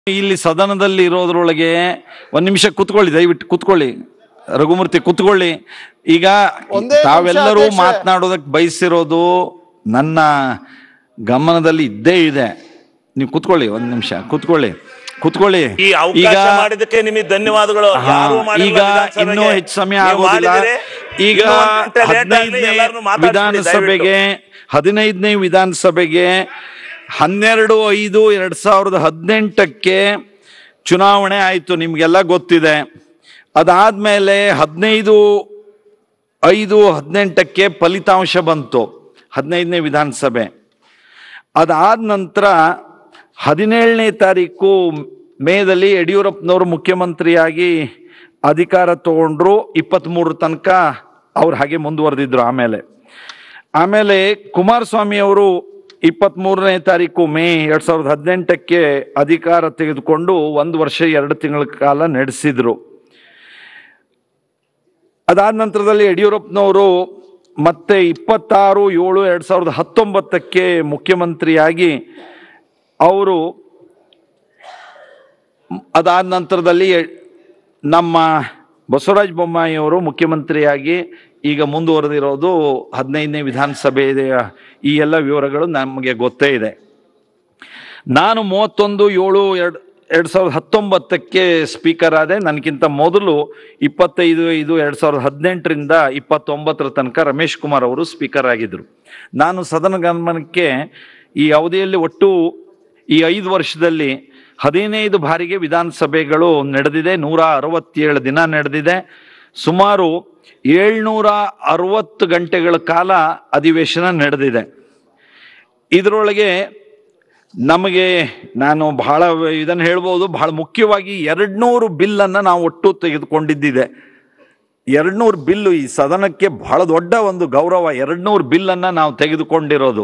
ಇಲ್ಲಿ ಸದನದಲ್ಲಿ ಇರೋದ್ರೊಳಗೆ ಒಂದ್ ನಿಮಿಷ ಕುತ್ಕೊಳ್ಳಿ ದಯವಿಟ್ಟು ಕುತ್ಕೊಳ್ಳಿ ರಘುಮೂರ್ತಿ ಕುತ್ಕೊಳ್ಳಿ ಈಗ ಒಂದೇ ನಿಮಿಷ ತಾವೆಲ್ಲರೂ ಅಧ್ಯಕ್ಷೆ. ಮಾತನಾಡೋದಕ್ಕೆ ಬಯಸಿರೋದು ನನ್ನ ಗಮನದಲ್ಲಿ ಇದ್ದೇ ಇದೆ ನೀವು ಕುತ್ಕೊಳ್ಳಿ ಒಂದ್ ನಿಮಿಷ ಕುತ್ಕೊಳ್ಳಿ ಕುತ್ಕೊಳ್ಳಿ ಈ ಅವಕಾಶ ಮಾಡಿದ್ದಕ್ಕೆ ನಿಮಗೆ ಧನ್ಯವಾದಗಳು ಹಾ, ಯಾರೂ ಮಾಡಿಲ್ಲ ಈಗ ವಿಧಾನಸಭೆಗೆ. ಇನ್ನೂ ಹೆಚ್ಚು ಸಮಯ ನೀವು ಆಗೋದಿಲ್ಲ ಮಾಡಿದಿರಿ. ಈಗ ಇನ್ನೂ ಒಂದ್ ಗಂಟೆ late ಆಗ್ಲಿ, ಹದಿನೈದನೇ ಎಲ್ಲರನ್ನೂ ಮಾತಾಡ್ಸ್ಬಿಡಿ ವಿಧಾನಸಭೆಗೆ ಹದಿನೈದನೇ ವಿಧಾನಸಭೆಗೆ ಹನ್ನೆರಡು ಐದು ಎರಡ್ ಸಾವಿರದ ಹದಿನೆಂಟಕ್ಕೆ ಚುನಾವಣೆ ಆಯಿತು ನಿಮ್ಗೆಲ್ಲ ಗೊತ್ತಿದೆ ಅದಾದ್ಮೇಲೆ ಹದಿನೈದು ಐದು ಹದಿನೆಂಟಕ್ಕೆ ಫಲಿತಾಂಶ ಬಂತು ಹದಿನೈದನೇ ವಿಧಾನಸಭೆ ಅದಾದ ನಂತರ ಹದಿನೇಳನೇ ತಾರೀಕು ಮೇದಲ್ಲಿ ಯಡಿಯೂರಪ್ಪನವರು ಮುಖ್ಯಮಂತ್ರಿಯಾಗಿ ಅಧಿಕಾರ ತಗೊಂಡ್ರು ಇಪ್ಪತ್ತ್ಮೂರು ತನಕ ಅವ್ರು ಹಾಗೆ ಮುಂದುವರೆದಿದ್ರು ಆಮೇಲೆ ಆಮೇಲೆ ಕುಮಾರಸ್ವಾಮಿ ಅವರು ಇಪ್ಪತ್ತ್ಮೂರನೇ ತಾರೀಕು ಮೇ ಎರಡ್ ಸಾವಿರದ ಹದಿನೆಂಟಕ್ಕೆ ಅಧಿಕಾರ ತೆಗೆದುಕೊಂಡು ಒಂದು ವರ್ಷ ಎರಡು ತಿಂಗಳ ಕಾಲ ನಡೆಸಿದ್ರು ಅದಾದ ನಂತರದಲ್ಲಿ ಯಡಿಯೂರಪ್ಪನವರು ಮತ್ತೆ ಇಪ್ಪತ್ತಾರು ಏಳು ಎರಡ್ ಸಾವಿರದ ಹತ್ತೊಂಬತ್ತಕ್ಕೆ ಮುಖ್ಯಮಂತ್ರಿಯಾಗಿ ಅವರು ಅದಾದ ನಂತರದಲ್ಲಿ ನಮ್ಮ ಬಸವರಾಜ ಬೊಮ್ಮಾಯಿ ಅವರು ಮುಖ್ಯಮಂತ್ರಿಯಾಗಿ ಈಗ ಮುಂದುವರೆದಿರೋದು ಹದಿನೈದನೇ ವಿಧಾನಸಭೆ ಈ ಎಲ್ಲ ವಿವರಗಳು ನಮಗೆ ಗೊತ್ತೇ ಇದೆ ನಾನು ಮೂವತ್ತೊಂದು ಏಳು ಎರಡು ಎರಡು ಸಾವಿರದ ಹತ್ತೊಂಬತ್ತಕ್ಕೆ ಸ್ಪೀಕರ್ ಆದೆ ನನಗಿಂತ ಮೊದಲು ಇಪ್ಪತ್ತೈದು ಐದು ಎರಡು ಸಾವಿರದ ಹದಿನೆಂಟರಿಂದ ಇಪ್ಪತ್ತೊಂಬತ್ತರ ತನಕ ರಮೇಶ್ ಕುಮಾರ್ ಅವರು ಸ್ಪೀಕರ್ ಆಗಿದ್ದರು ನಾನು ಸದನ ಗಮನಕ್ಕೆ ಈ ಅವಧಿಯಲ್ಲಿ ಒಟ್ಟು ಈ ಐದು ವರ್ಷದಲ್ಲಿ ಹದಿನೈದು ಬಾರಿಗೆ ವಿಧಾನಸಭೆಗಳು ನಡೆದಿದೆ ನೂರ ಅರವತ್ತೇಳು ದಿನ ನಡೆದಿದೆ ಸುಮಾರು ಏಳ್ನೂರ ಅರವತ್ತು ಗಂಟೆಗಳ ಕಾಲ ಅಧಿವೇಶನ ನಡೆದಿದೆ ಇದರೊಳಗೆ ನಮಗೆ ನಾನು ಬಹಳ ಇದನ್ನು ಹೇಳ್ಬೋದು ಬಹಳ ಮುಖ್ಯವಾಗಿ ಎರಡ್ನೂರು ಬಿಲ್ಲನ್ನು ನಾವು ಒಟ್ಟು ತೆಗೆದುಕೊಂಡಿದ್ದಿದೆ ಎರಡ್ನೂರು ಬಿಲ್ಲು ಈ ಸದನಕ್ಕೆ ಬಹಳ ದೊಡ್ಡ ಒಂದು ಗೌರವ ಎರಡ್ನೂರು ಬಿಲ್ಲನ್ನು ನಾವು ತೆಗೆದುಕೊಂಡಿರೋದು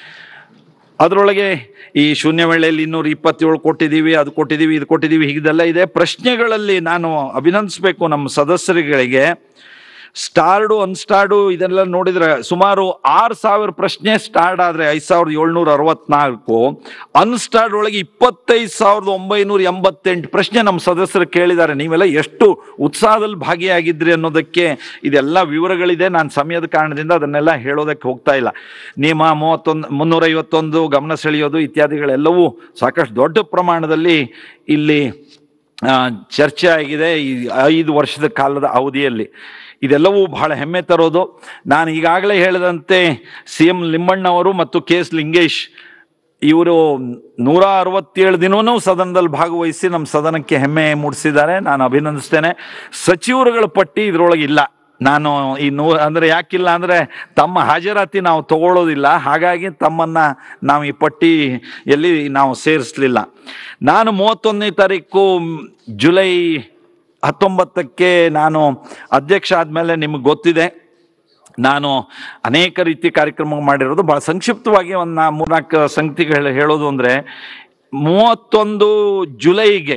ಅದರೊಳಗೆ ಈ ಶೂನ್ಯ ವೇಳೆಯಲ್ಲಿ ಇನ್ನೂರ ಇಪ್ಪತ್ತೇಳು ಕೊಟ್ಟಿದ್ದೀವಿ ಅದು ಕೊಟ್ಟಿದ್ದೀವಿ ಇದು ಕೊಟ್ಟಿದ್ದೀವಿ ಹೀಗೆಲ್ಲ ಇದೆ ಪ್ರಶ್ನೆಗಳಲ್ಲಿ ನಾನು ಅಭಿನಂದಿಸಬೇಕು ನಮ್ಮ ಸದಸ್ಯರುಗಳಿಗೆ ಸ್ಟಾರ್ಡು ಅನ್ಸ್ಟಾರ್ಡು ಇದೆಲ್ಲ ನೋಡಿದ್ರೆ ಸುಮಾರು ಆರು ಸಾವಿರ ಪ್ರಶ್ನೆ ಸ್ಟಾರ್ಟ್ ಆದರೆ ಐದು ಸಾವಿರದ ಏಳ್ನೂರ ಅರವತ್ನಾಲ್ಕು ಅನ್ಸ್ಟಾರ್ಡ್ ಒಳಗೆ ಇಪ್ಪತ್ತೈದು ಸಾವಿರದ ಒಂಬೈನೂರ ಎಂಬತ್ತೆಂಟು ಪ್ರಶ್ನೆ ನಮ್ಮ ಸದಸ್ಯರು ಕೇಳಿದ್ದಾರೆ ನೀವೆಲ್ಲ ಎಷ್ಟು ಉತ್ಸಾಹದಲ್ಲಿ ಭಾಗಿಯಾಗಿದ್ರಿ ಅನ್ನೋದಕ್ಕೆ ಇದೆಲ್ಲ ವಿವರಗಳಿದೆ ನಾನು ಸಮಯದ ಕಾರಣದಿಂದ ಅದನ್ನೆಲ್ಲ ಹೇಳೋದಕ್ಕೆ ಹೋಗ್ತಾ ಇಲ್ಲ ನಿಯಮ ಮೂವತ್ತೊಂದು ಮುನ್ನೂರೈವತ್ತೊಂದು ಗಮನ ಸೆಳೆಯೋದು ಇತ್ಯಾದಿಗಳೆಲ್ಲವೂ ಸಾಕಷ್ಟು ದೊಡ್ಡ ಪ್ರಮಾಣದಲ್ಲಿ ಇಲ್ಲಿ ಆ, ಚರ್ಚೆ ಆಗಿದೆ ಈ ಐದು ವರ್ಷದ ಕಾಲದ ಅವಧಿಯಲ್ಲಿ ಇದೆಲ್ಲವೂ ಬಹಳ ಹೆಮ್ಮೆ ತರೋದು ನಾನು ಈಗಾಗಲೇ ಹೇಳಿದಂತೆ ಸಿ ಎಂ ಲಿಂಬಣ್ಣವರು ಮತ್ತು ಕೆ ಎಸ್ ಲಿಂಗೇಶ್ ಇವರು ನೂರ ಅರವತ್ತೇಳು ದಿನವೂ ಸದನದಲ್ಲಿ ಭಾಗವಹಿಸಿ ನಮ್ಮ ಸದನಕ್ಕೆ ಹೆಮ್ಮೆ ಮೂಡಿಸಿದ್ದಾರೆ ನಾನು ಅಭಿನಂದಿಸ್ತೇನೆ ಸಚಿವರುಗಳ ಪಟ್ಟಿ ಇದರೊಳಗೆ ಇಲ್ಲ ನಾನು ಈ ನೂ ಅಂದರೆ ಯಾಕಿಲ್ಲ ಅಂದರೆ ತಮ್ಮ ಹಾಜರಾತಿ ನಾವು ತಗೊಳ್ಳೋದಿಲ್ಲ ಹಾಗಾಗಿ ತಮ್ಮನ್ನ ನಾವು ಈ ಪಟ್ಟಿಯಲ್ಲಿ ನಾವು ಸೇರಿಸಲಿಲ್ಲ ನಾನು ಮೂವತ್ತೊಂದನೇ ತಾರೀಕು ಜುಲೈ ಹತ್ತೊಂಬತ್ತಕ್ಕೆ ನಾನು ಅಧ್ಯಕ್ಷ ಆದಮೇಲೆ ನಿಮಗೆ ಗೊತ್ತಿದೆ ನಾನು ಅನೇಕ ರೀತಿ ಕಾರ್ಯಕ್ರಮ ಮಾಡಿರೋದು ಭಾಳ ಸಂಕ್ಷಿಪ್ತವಾಗಿ ಒಂದು ನಾ ಮೂರ್ನಾಲ್ಕು ಸಂಗತಿಗಳು ಹೇಳೋದು ಅಂದರೆ ಮೂವತ್ತೊಂದು ಜುಲೈಗೆ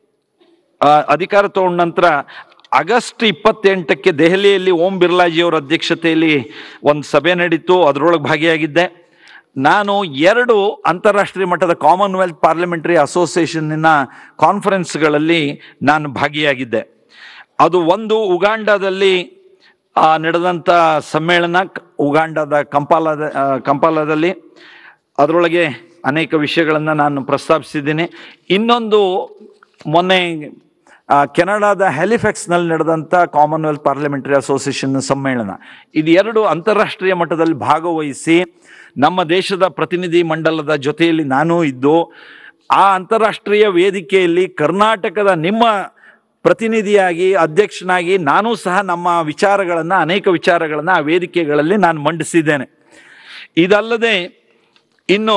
ಆ, ಅಧಿಕಾರ ತಗೊಂಡ ನಂತರ ಆಗಸ್ಟ್ ಇಪ್ಪತ್ತೆಂಟಕ್ಕೆ ದೆಹಲಿಯಲ್ಲಿ ಓಂ ಬಿರ್ಲಾಜಿಯವರ ಅಧ್ಯಕ್ಷತೆಯಲ್ಲಿ ಒಂದು ಸಭೆ ನಡೀತು ಅದರೊಳಗೆ ಭಾಗಿಯಾಗಿದ್ದೆ ನಾನು ಎರಡು ಅಂತಾರಾಷ್ಟ್ರೀಯ ಮಟ್ಟದ ಕಾಮನ್ವೆಲ್ತ್ ಪಾರ್ಲಿಮೆಂಟರಿ ಅಸೋಸಿಯೇಷನ್ನಿನ ಕಾನ್ಫರೆನ್ಸ್ಗಳಲ್ಲಿ ನಾನು ಭಾಗಿಯಾಗಿದ್ದೆ ಅದು ಒಂದು ಉಗಾಂಡದಲ್ಲಿ ಆ, ನಡೆದಂಥ ಸಮ್ಮೇಳನ ಕ- ಉಗಾಂಡದ ಕಂಪಾಲದ ಆ, ಕಂಪಾಲದಲ್ಲಿ ಅದರೊಳಗೆ ಅನೇಕ ವಿಷಯಗಳನ್ನು ನಾನು ಪ್ರಸ್ತಾಪಿಸಿದ್ದೀನಿ ಇನ್ನೊಂದು ಮೊನ್ನೆ ಆ, ಕೆನಡಾದ ಹೆಲಿಫೆಕ್ಸ್ನಲ್ಲಿ ನಡೆದಂಥ ಕಾಮನ್ವೆಲ್ತ್ ಪಾರ್ಲಿಮೆಂಟರಿ ಅಸೋಸಿಯೇಷನ್ ಸಮ್ಮೇಳನ ಇದು ಎರಡು ಅಂತಾರಾಷ್ಟ್ರೀಯ ಮಟ್ಟದಲ್ಲಿ ಭಾಗವಹಿಸಿ ನಮ್ಮ ದೇಶದ ಪ್ರತಿನಿಧಿ ಮಂಡಲದ ಜೊತೆಯಲ್ಲಿ ನಾನು ಇದ್ದು ಆ ಅಂತಾರಾಷ್ಟ್ರೀಯ ವೇದಿಕೆಯಲ್ಲಿ ಕರ್ನಾಟಕದ ನಿಮ್ಮ ಪ್ರತಿನಿಧಿಯಾಗಿ ಅಧ್ಯಕ್ಷನಾಗಿ ನಾನು ಸಹ ನಮ್ಮ ವಿಚಾರಗಳನ್ನು ಅನೇಕ ವಿಚಾರಗಳನ್ನು ಆ ವೇದಿಕೆಗಳಲ್ಲಿ ನಾನು ಮಂಡಿಸಿದ್ದೇನೆ ಇದಲ್ಲದೆ ಇನ್ನು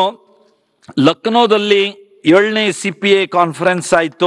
ಲಕ್ನೋದಲ್ಲಿ ಏಳನೇ ಸಿ ಪಿ ಎ ಕಾನ್ಫರೆನ್ಸ್ ಆಯಿತು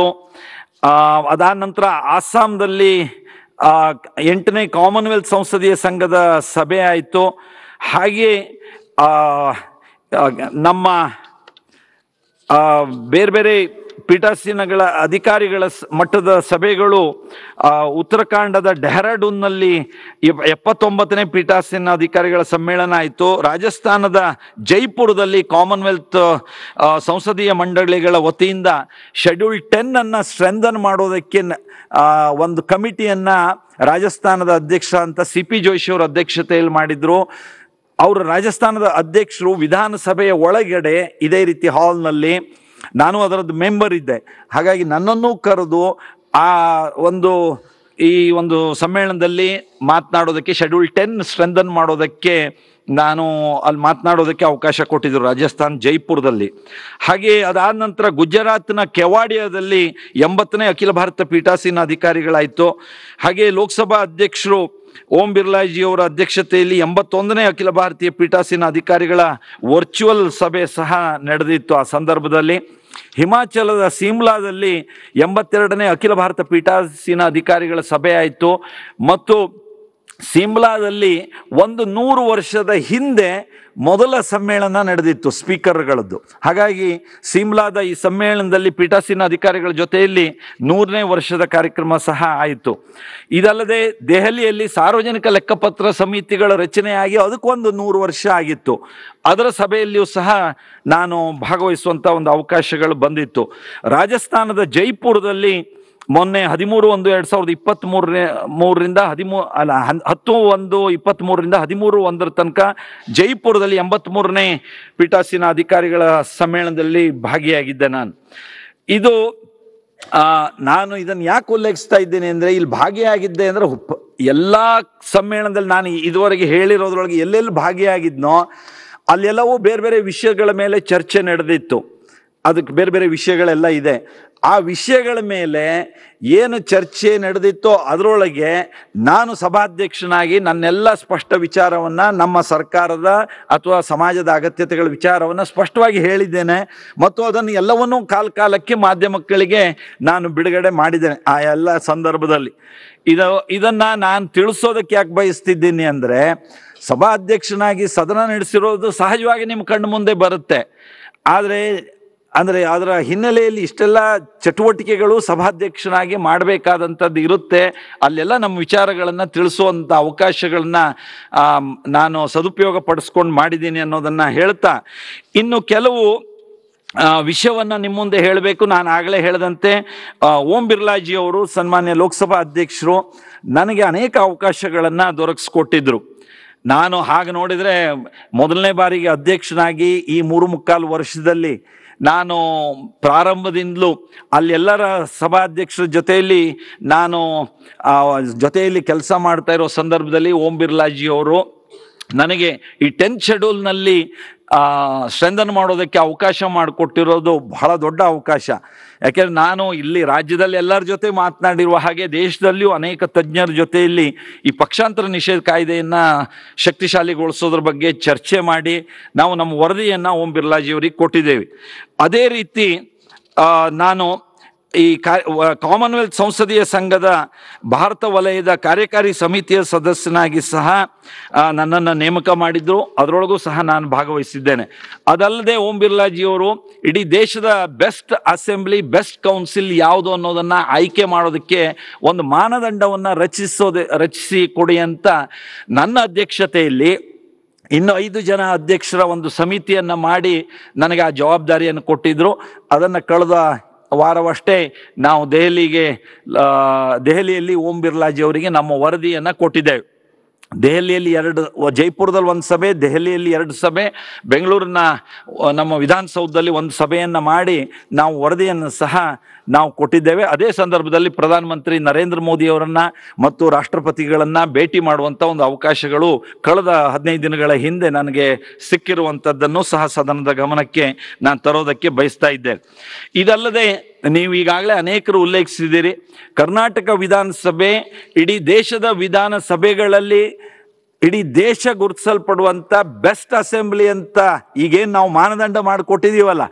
ಅದಾದ ನಂತರ ಆಸ್ಸಾಂದಲ್ಲಿ ಆ, ಎಂಟನೇ ಕಾಮನ್ವೆಲ್ತ್ ಸಂಸದೀಯ ಸಂಘದ ಸಭೆ ಆಯಿತು ಹಾಗೆ ಆ, ಆ, ನಮ್ಮ ಆ, ಬೇರೆ ಬೇರೆ ಪೀಠಾಸೀನಗಳ ಅಧಿಕಾರಿಗಳ ಸ- ಮಟ್ಟದ ಸಭೆಗಳು ಆ, ಉತ್ತರಾಖಂಡದ ಡೆಹ್ರಾಡೂನ್ನಲ್ಲಿ ಇಪ್- ಎಪ್ಪತ್ತೊಂಬತ್ತನೇ ಪೀಠಾಸೀನ ಅಧಿಕಾರಿಗಳ ಸಮ್ಮೇಳನ ಆಯಿತು ರಾಜಸ್ಥಾನದ ಜೈಪುರದಲ್ಲಿ ಕಾಮನ್ವೆಲ್ತ್ ಆ, ಸಂಸದೀಯ ಮಂಡಳಿಗಳ ವತಿಯಿಂದ ಶೆಡ್ಯೂಲ್ ಟೆನ್ ಅನ್ನ ಸ್ಟ್ರೆಂಥನ್ ಮಾಡೋದಕ್ಕೆ ನ- ಆ, ಒಂದು ಕಮಿಟಿಯನ್ನ ರಾಜಸ್ಥಾನದ ಅಧ್ಯಕ್ಷ ಅಂತ ಸಿ ಪಿ ಜೋಶಿ ಅವರ ಅಧ್ಯಕ್ಷತೆಯಲ್ಲಿ ಮಾಡಿದ್ರು ಅವರು ರಾಜಸ್ಥಾನದ ಅಧ್ಯಕ್ಷರು ವಿಧಾನಸಭೆಯ ಒಳಗಡೆ ಇದೇ ರೀತಿ ಹಾಲ್ನಲ್ಲಿ ನಾನು ಅದರದ್ದು ಮೆಂಬರ್ ಇದ್ದೆ ಹಾಗಾಗಿ ನನ್ನನ್ನು ಕರೆದು ಆ ಒಂದು ಈ ಒಂದು ಸಮ್ಮೇಳನದಲ್ಲಿ ಮಾತನಾಡೋದಕ್ಕೆ ಶೆಡ್ಯೂಲ್ ಟೆನ್ ಸ್ಟ್ರೆಂಥನ್ ಮಾಡೋದಕ್ಕೆ ನಾನು ಅಲ್ಲಿ ಮಾತನಾಡೋದಕ್ಕೆ ಅವಕಾಶ ಕೊಟ್ಟಿದ್ರು ರಾಜಸ್ಥಾನ್ ಜೈಪುರದಲ್ಲಿ ಹಾಗೆ ಅದಾದ ನಂತರ ಗುಜರಾತ್ನ ಕೆವಾಡಿಯಾದಲ್ಲಿ ಎಂಬತ್ತನೇ ಅಖಿಲ ಭಾರತ ಪೀಠಾಸೀನ ಅಧಿಕಾರಿಗಳಾಯಿತು ಹಾಗೆ ಲೋಕಸಭಾ ಅಧ್ಯಕ್ಷರು ಓಂ ಬಿರ್ಲಾಜಿ ಅವರ ಅಧ್ಯಕ್ಷತೆಯಲ್ಲಿ ಎಂಬತ್ತೊಂದನೇ ಅಖಿಲ ಭಾರತೀಯ ಪೀಠಾಸೀನ ಅಧಿಕಾರಿಗಳ ವರ್ಚುವಲ್ ಸಭೆ ಸಹ ನಡೆದಿತ್ತು ಆ ಸಂದರ್ಭದಲ್ಲಿ ಹಿಮಾಚಲದ ಸಿಮ್ಲಾದಲ್ಲಿ ಎಂಬತ್ತೆರಡನೇ ಅಖಿಲ ಭಾರತ ಪೀಠಾಸೀನ ಅಧಿಕಾರಿಗಳ ಸಭೆ ಆಯಿತು ಮತ್ತು ಸಿಮ್ಲಾದಲ್ಲಿ ಒಂದು ನೂರು ವರ್ಷದ ಹಿಂದೆ ಮೊದಲ ಸಮ್ಮೇಳನ ನಡೆದಿತ್ತು ಸ್ಪೀಕರ್ಗಳದ್ದು ಹಾಗಾಗಿ ಸಿಮ್ಲಾದ ಈ ಸಮ್ಮೇಳನದಲ್ಲಿ ಪೀಠಾಸೀನ ಅಧಿಕಾರಿಗಳ ಜೊತೆಯಲ್ಲಿ ನೂರನೇ ವರ್ಷದ ಕಾರ್ಯಕ್ರಮ ಸಹ ಆಯಿತು ಇದಲ್ಲದೆ ದೆಹಲಿಯಲ್ಲಿ ಸಾರ್ವಜನಿಕ ಲೆಕ್ಕಪತ್ರ ಸಮಿತಿಗಳ ರಚನೆಯಾಗಿ ಅದಕ್ಕೊಂದು ನೂರು ವರ್ಷ ಆಗಿತ್ತು ಅದರ ಸಭೆಯಲ್ಲಿಯೂ ಸಹ ನಾನು ಭಾಗವಹಿಸುವಂಥ ಒಂದು ಅವಕಾಶಗಳು ಬಂದಿತ್ತು ರಾಜಸ್ಥಾನದ ಜೈಪುರದಲ್ಲಿ ಮೊನ್ನೆ ಹದಿಮೂರು ಒಂದು ಎರಡ್ ಸಾವಿರದ ಇಪ್ಪತ್ತ್ ಮೂರನೇ ಮೂರರಿಂದ ಹದಿಮೂ ಅಲ್ಲ ಹನ್- ಹತ್ತು ಒಂದು ಇಪ್ಪತ್ತ್ ಮೂರರಿಂದ ಹದಿಮೂರು ಒಂದರ ತನಕ ಜೈಪುರದಲ್ಲಿ ಎಂಬತ್ತ್ ಮೂರನೇ ಪೀಠಾಸೀನ ಅಧಿಕಾರಿಗಳ ಸಮ್ಮೇಳನದಲ್ಲಿ ಭಾಗಿಯಾಗಿದ್ದೆ ನಾನು ಇದು ಆ, ನಾನು ಇದನ್ನು ಯಾಕೆ ಉಲ್ಲೇಖಿಸ್ತಾ ಇದ್ದೇನೆ ಅಂದರೆ ಇಲ್ಲಿ ಭಾಗಿಯಾಗಿದ್ದೆ ಅಂದರೆ ಹುಪ್- ಎಲ್ಲ ಸಮ್ಮೇಳನದಲ್ಲಿ ನಾನು ಇದುವರೆಗೆ ಹೇಳಿರೋದ್ರೊಳಗೆ ಎಲ್ಲೆಲ್ಲಿ ಭಾಗಿಯಾಗಿದ್ನೋ ಅಲ್ಲೆಲ್ಲವೂ ಬೇರೆ ಬೇರೆ ವಿಷಯಗಳ ಮೇಲೆ ಚರ್ಚೆ ನಡೆದಿತ್ತು ಅದಕ್ಕೆ ಬೇರೆ ಬೇರೆ ವಿಷಯಗಳೆಲ್ಲ ಇದೆ ಆ ವಿಷಯಗಳ ಮೇಲೆ ಏನು ಚರ್ಚೆ ನಡೆದಿತ್ತೋ ಅದರೊಳಗೆ ನಾನು ಸಭಾಧ್ಯಕ್ಷನಾಗಿ ನನ್ನೆಲ್ಲ ಸ್ಪಷ್ಟ ವಿಚಾರವನ್ನ ನಮ್ಮ ಸರ್ಕಾರದ ಅಥವಾ ಸಮಾಜದ ಅಗತ್ಯತೆಗಳ ವಿಚಾರವನ್ನ ಸ್ಪಷ್ಟವಾಗಿ ಹೇಳಿದ್ದೇನೆ ಮತ್ತು ಅದನ್ನು ಎಲ್ಲವನ್ನೂ ಕಾಲ ಕಾಲಕ್ಕೆ ಮಾಧ್ಯಮಗಳಿಗೆ ನಾನು ಬಿಡುಗಡೆ ಮಾಡಿದ್ದೇನೆ ಆ ಎಲ್ಲ ಸಂದರ್ಭದಲ್ಲಿ ಇದು ಇದನ್ನ ನಾನು ತಿಳಿಸೋದಕ್ಕೆ ಯಾಕೆ ಬಯಸ್ತಿದ್ದೀನಿ ಅಂದ್ರೆ ಸಭಾಧ್ಯಕ್ಷನಾಗಿ ಸದನ ನಡೆಸಿರೋದು ಸಹಜವಾಗಿ ನಿಮ್ಮ ಕಣ್ಣು ಮುಂದೆ ಬರುತ್ತೆ ಆದರೆ ಅಂದರೆ ಅದರ ಹಿನ್ನೆಲೆಯಲ್ಲಿ ಇಷ್ಟೆಲ್ಲ ಚಟುವಟಿಕೆಗಳು ಸಭಾಧ್ಯಕ್ಷನಾಗಿ ಮಾಡಬೇಕಾದಂಥದ್ದು ಇರುತ್ತೆ ಅಲ್ಲೆಲ್ಲ ನಮ್ಮ ವಿಚಾರಗಳನ್ನು ತಿಳಿಸುವಂಥ ಅವಕಾಶಗಳನ್ನ ಆಮ್, ನಾನು ಸದುಪಯೋಗ ಪಡಿಸ್ಕೊಂಡು ಮಾಡಿದ್ದೀನಿ ಅನ್ನೋದನ್ನು ಹೇಳ್ತಾ ಇನ್ನು ಕೆಲವು ಆ, ವಿಷಯವನ್ನ ನಿಮ್ಮ ಮುಂದೆ ಹೇಳಬೇಕು ನಾನು ಆಗಲೇ ಹೇಳಿದಂತೆ ಆ, ಓಂ ಬಿರ್ಲಾಜಿ ಅವರು ಸನ್ಮಾನ್ಯ ಲೋಕಸಭಾ ಅಧ್ಯಕ್ಷರು ನನಗೆ ಅನೇಕ ಅವಕಾಶಗಳನ್ನ ದೊರಕಿಸ್ಕೊಟ್ಟಿದ್ರು ನಾನು ಹಾಗೆ ನೋಡಿದರೆ ಮೊದಲನೇ ಬಾರಿಗೆ ಅಧ್ಯಕ್ಷನಾಗಿ ಈ ಮೂರು ಮುಕ್ಕಾಲು ವರ್ಷದಲ್ಲಿ ನಾನು ಪ್ರಾರಂಭದಿಂದಲೂ ಅಲ್ಲೆಲ್ಲರ ಸಭಾಧ್ಯಕ್ಷರ ಜೊತೆಯಲ್ಲಿ ನಾನು ಆ, ಜೊತೆಯಲ್ಲಿ ಕೆಲಸ ಮಾಡ್ತಾ ಇರೋ ಸಂದರ್ಭದಲ್ಲಿ ಓಂ ಬಿರ್ಲಾಜಿ ಅವರು ನನಗೆ ಈ ಟೆಂತ್ ಶೆಡ್ಯೂಲ್ನಲ್ಲಿ ಸ್ಟ್ರೆಂಥನ್ ಮಾಡೋದಕ್ಕೆ ಅವಕಾಶ ಮಾಡಿಕೊಟ್ಟಿರೋದು ಬಹಳ ದೊಡ್ಡ ಅವಕಾಶ ಯಾಕೆಂದ್ರೆ ನಾನು ಇಲ್ಲಿ ರಾಜ್ಯದಲ್ಲಿ ಎಲ್ಲರ ಜೊತೆ ಮಾತನಾಡಿರುವ ಹಾಗೆ ದೇಶದಲ್ಲಿಯೂ ಅನೇಕ ತಜ್ಞರ ಜೊತೆಯಲ್ಲಿ ಈ ಪಕ್ಷಾಂತರ ನಿಷೇಧ ಕಾಯ್ದೆಯನ್ನು ಶಕ್ತಿಶಾಲಿಗೊಳಿಸೋದ್ರ ಬಗ್ಗೆ ಚರ್ಚೆ ಮಾಡಿ ನಾವು ನಮ್ಮ ವರದಿಯನ್ನು ಓಂ ಬಿರ್ಲಾಜಿಯವರಿಗೆ ಕೊಟ್ಟಿದ್ದೇವೆ ಅದೇ ರೀತಿ ಆ, ನಾನು ಈ ಕಾಮನ್ವೆಲ್ತ್ ಸಂಸದೀಯ ಸಂಘದ ಭಾರತ ವಲಯದ ಕಾರ್ಯಕಾರಿ ಸಮಿತಿಯ ಸದಸ್ಯನಾಗಿ ಸಹ ಆ, ನನ್ನನ್ನು ನೇಮಕ ಮಾಡಿದ್ರು ಅದರೊಳಗೂ ಸಹ ನಾನು ಭಾಗವಹಿಸಿದ್ದೇನೆ ಅದಲ್ಲದೆ ಓಂ ಬಿರ್ಲಾಜಿಯವರು ಇಡೀ ದೇಶದ ಬೆಸ್ಟ್ ಅಸೆಂಬ್ಲಿ ಬೆಸ್ಟ್ ಕೌನ್ಸಿಲ್ ಯಾವುದು ಅನ್ನೋದನ್ನ ಆಯ್ಕೆ ಮಾಡೋದಕ್ಕೆ ಒಂದು ಮಾನದಂಡವನ್ನು ರಚಿಸೋದೆ ರಚಿಸಿ ಕೊಡಿ ಅಂತ ನನ್ನ ಅಧ್ಯಕ್ಷತೆಯಲ್ಲಿ ಇನ್ನು ಐದು ಜನ ಅಧ್ಯಕ್ಷರ ಒಂದು ಸಮಿತಿಯನ್ನ ಮಾಡಿ ನನಗೆ ಆ ಜವಾಬ್ದಾರಿಯನ್ನು ಕೊಟ್ಟಿದ್ರು ಅದನ್ನು ಕಳೆದ ವಾರವಷ್ಟೇ ನಾವು ದೆಹಲಿಗೆ ಆ, ದೆಹಲಿಯಲ್ಲಿ ಓಂ ಬಿರ್ಲಾಜಿ ಅವರಿಗೆ ನಮ್ಮ ವರದಿಯನ್ನು ಕೊಟ್ಟಿದ್ದೇವೆ ದೆಹಲಿಯಲ್ಲಿ ಎರಡು ಜೈಪುರದಲ್ಲಿ ಒಂದು ಸಭೆ ದೆಹಲಿಯಲ್ಲಿ ಎರಡು ಸಭೆ ಬೆಂಗಳೂರಿನ ಆ, ನಮ್ಮ ವಿಧಾನಸೌಧದಲ್ಲಿ ಒಂದು ಸಭೆಯನ್ನು ಮಾಡಿ ನಾವು ವರದಿಯನ್ನು ಸಹ ನಾವು ಕೊಟ್ಟಿದ್ದೇವೆ ಅದೇ ಸಂದರ್ಭದಲ್ಲಿ ಪ್ರಧಾನಮಂತ್ರಿ ನರೇಂದ್ರ ಮೋದಿ ಅವರನ್ನ ಮತ್ತು ರಾಷ್ಟ್ರಪತಿಗಳನ್ನ ಭೇಟಿ ಮಾಡುವಂಥ ಒಂದು ಅವಕಾಶಗಳು ಕಳೆದ ಹದಿನೈದು ದಿನಗಳ ಹಿಂದೆ ನನಗೆ ಸಿಕ್ಕಿರುವಂಥದ್ದನ್ನು ಸಹ ಸದನದ ಗಮನಕ್ಕೆ ನಾನು ತರೋದಕ್ಕೆ ಬಯಸ್ತಾ ಇದ್ದೇನೆ ಇದಲ್ಲದೆ ನೀವು ಈಗಾಗಲೇ ಅನೇಕರು ಉಲ್ಲೇಖಿಸಿದ್ದೀರಿ ಕರ್ನಾಟಕ ವಿಧಾನಸಭೆ ಇಡೀ ದೇಶದ ವಿಧಾನಸಭೆಗಳಲ್ಲಿ ಇಡೀ ದೇಶ ಗುರುತಿಸಲ್ಪಡುವಂಥ ಬೆಸ್ಟ್ ಅಸೆಂಬ್ಲಿ ಅಂತ ಈಗೇನು ನಾವು ಮಾನದಂಡ ಮಾಡಿಕೊಟ್ಟಿದ್ದೀವಲ್ಲ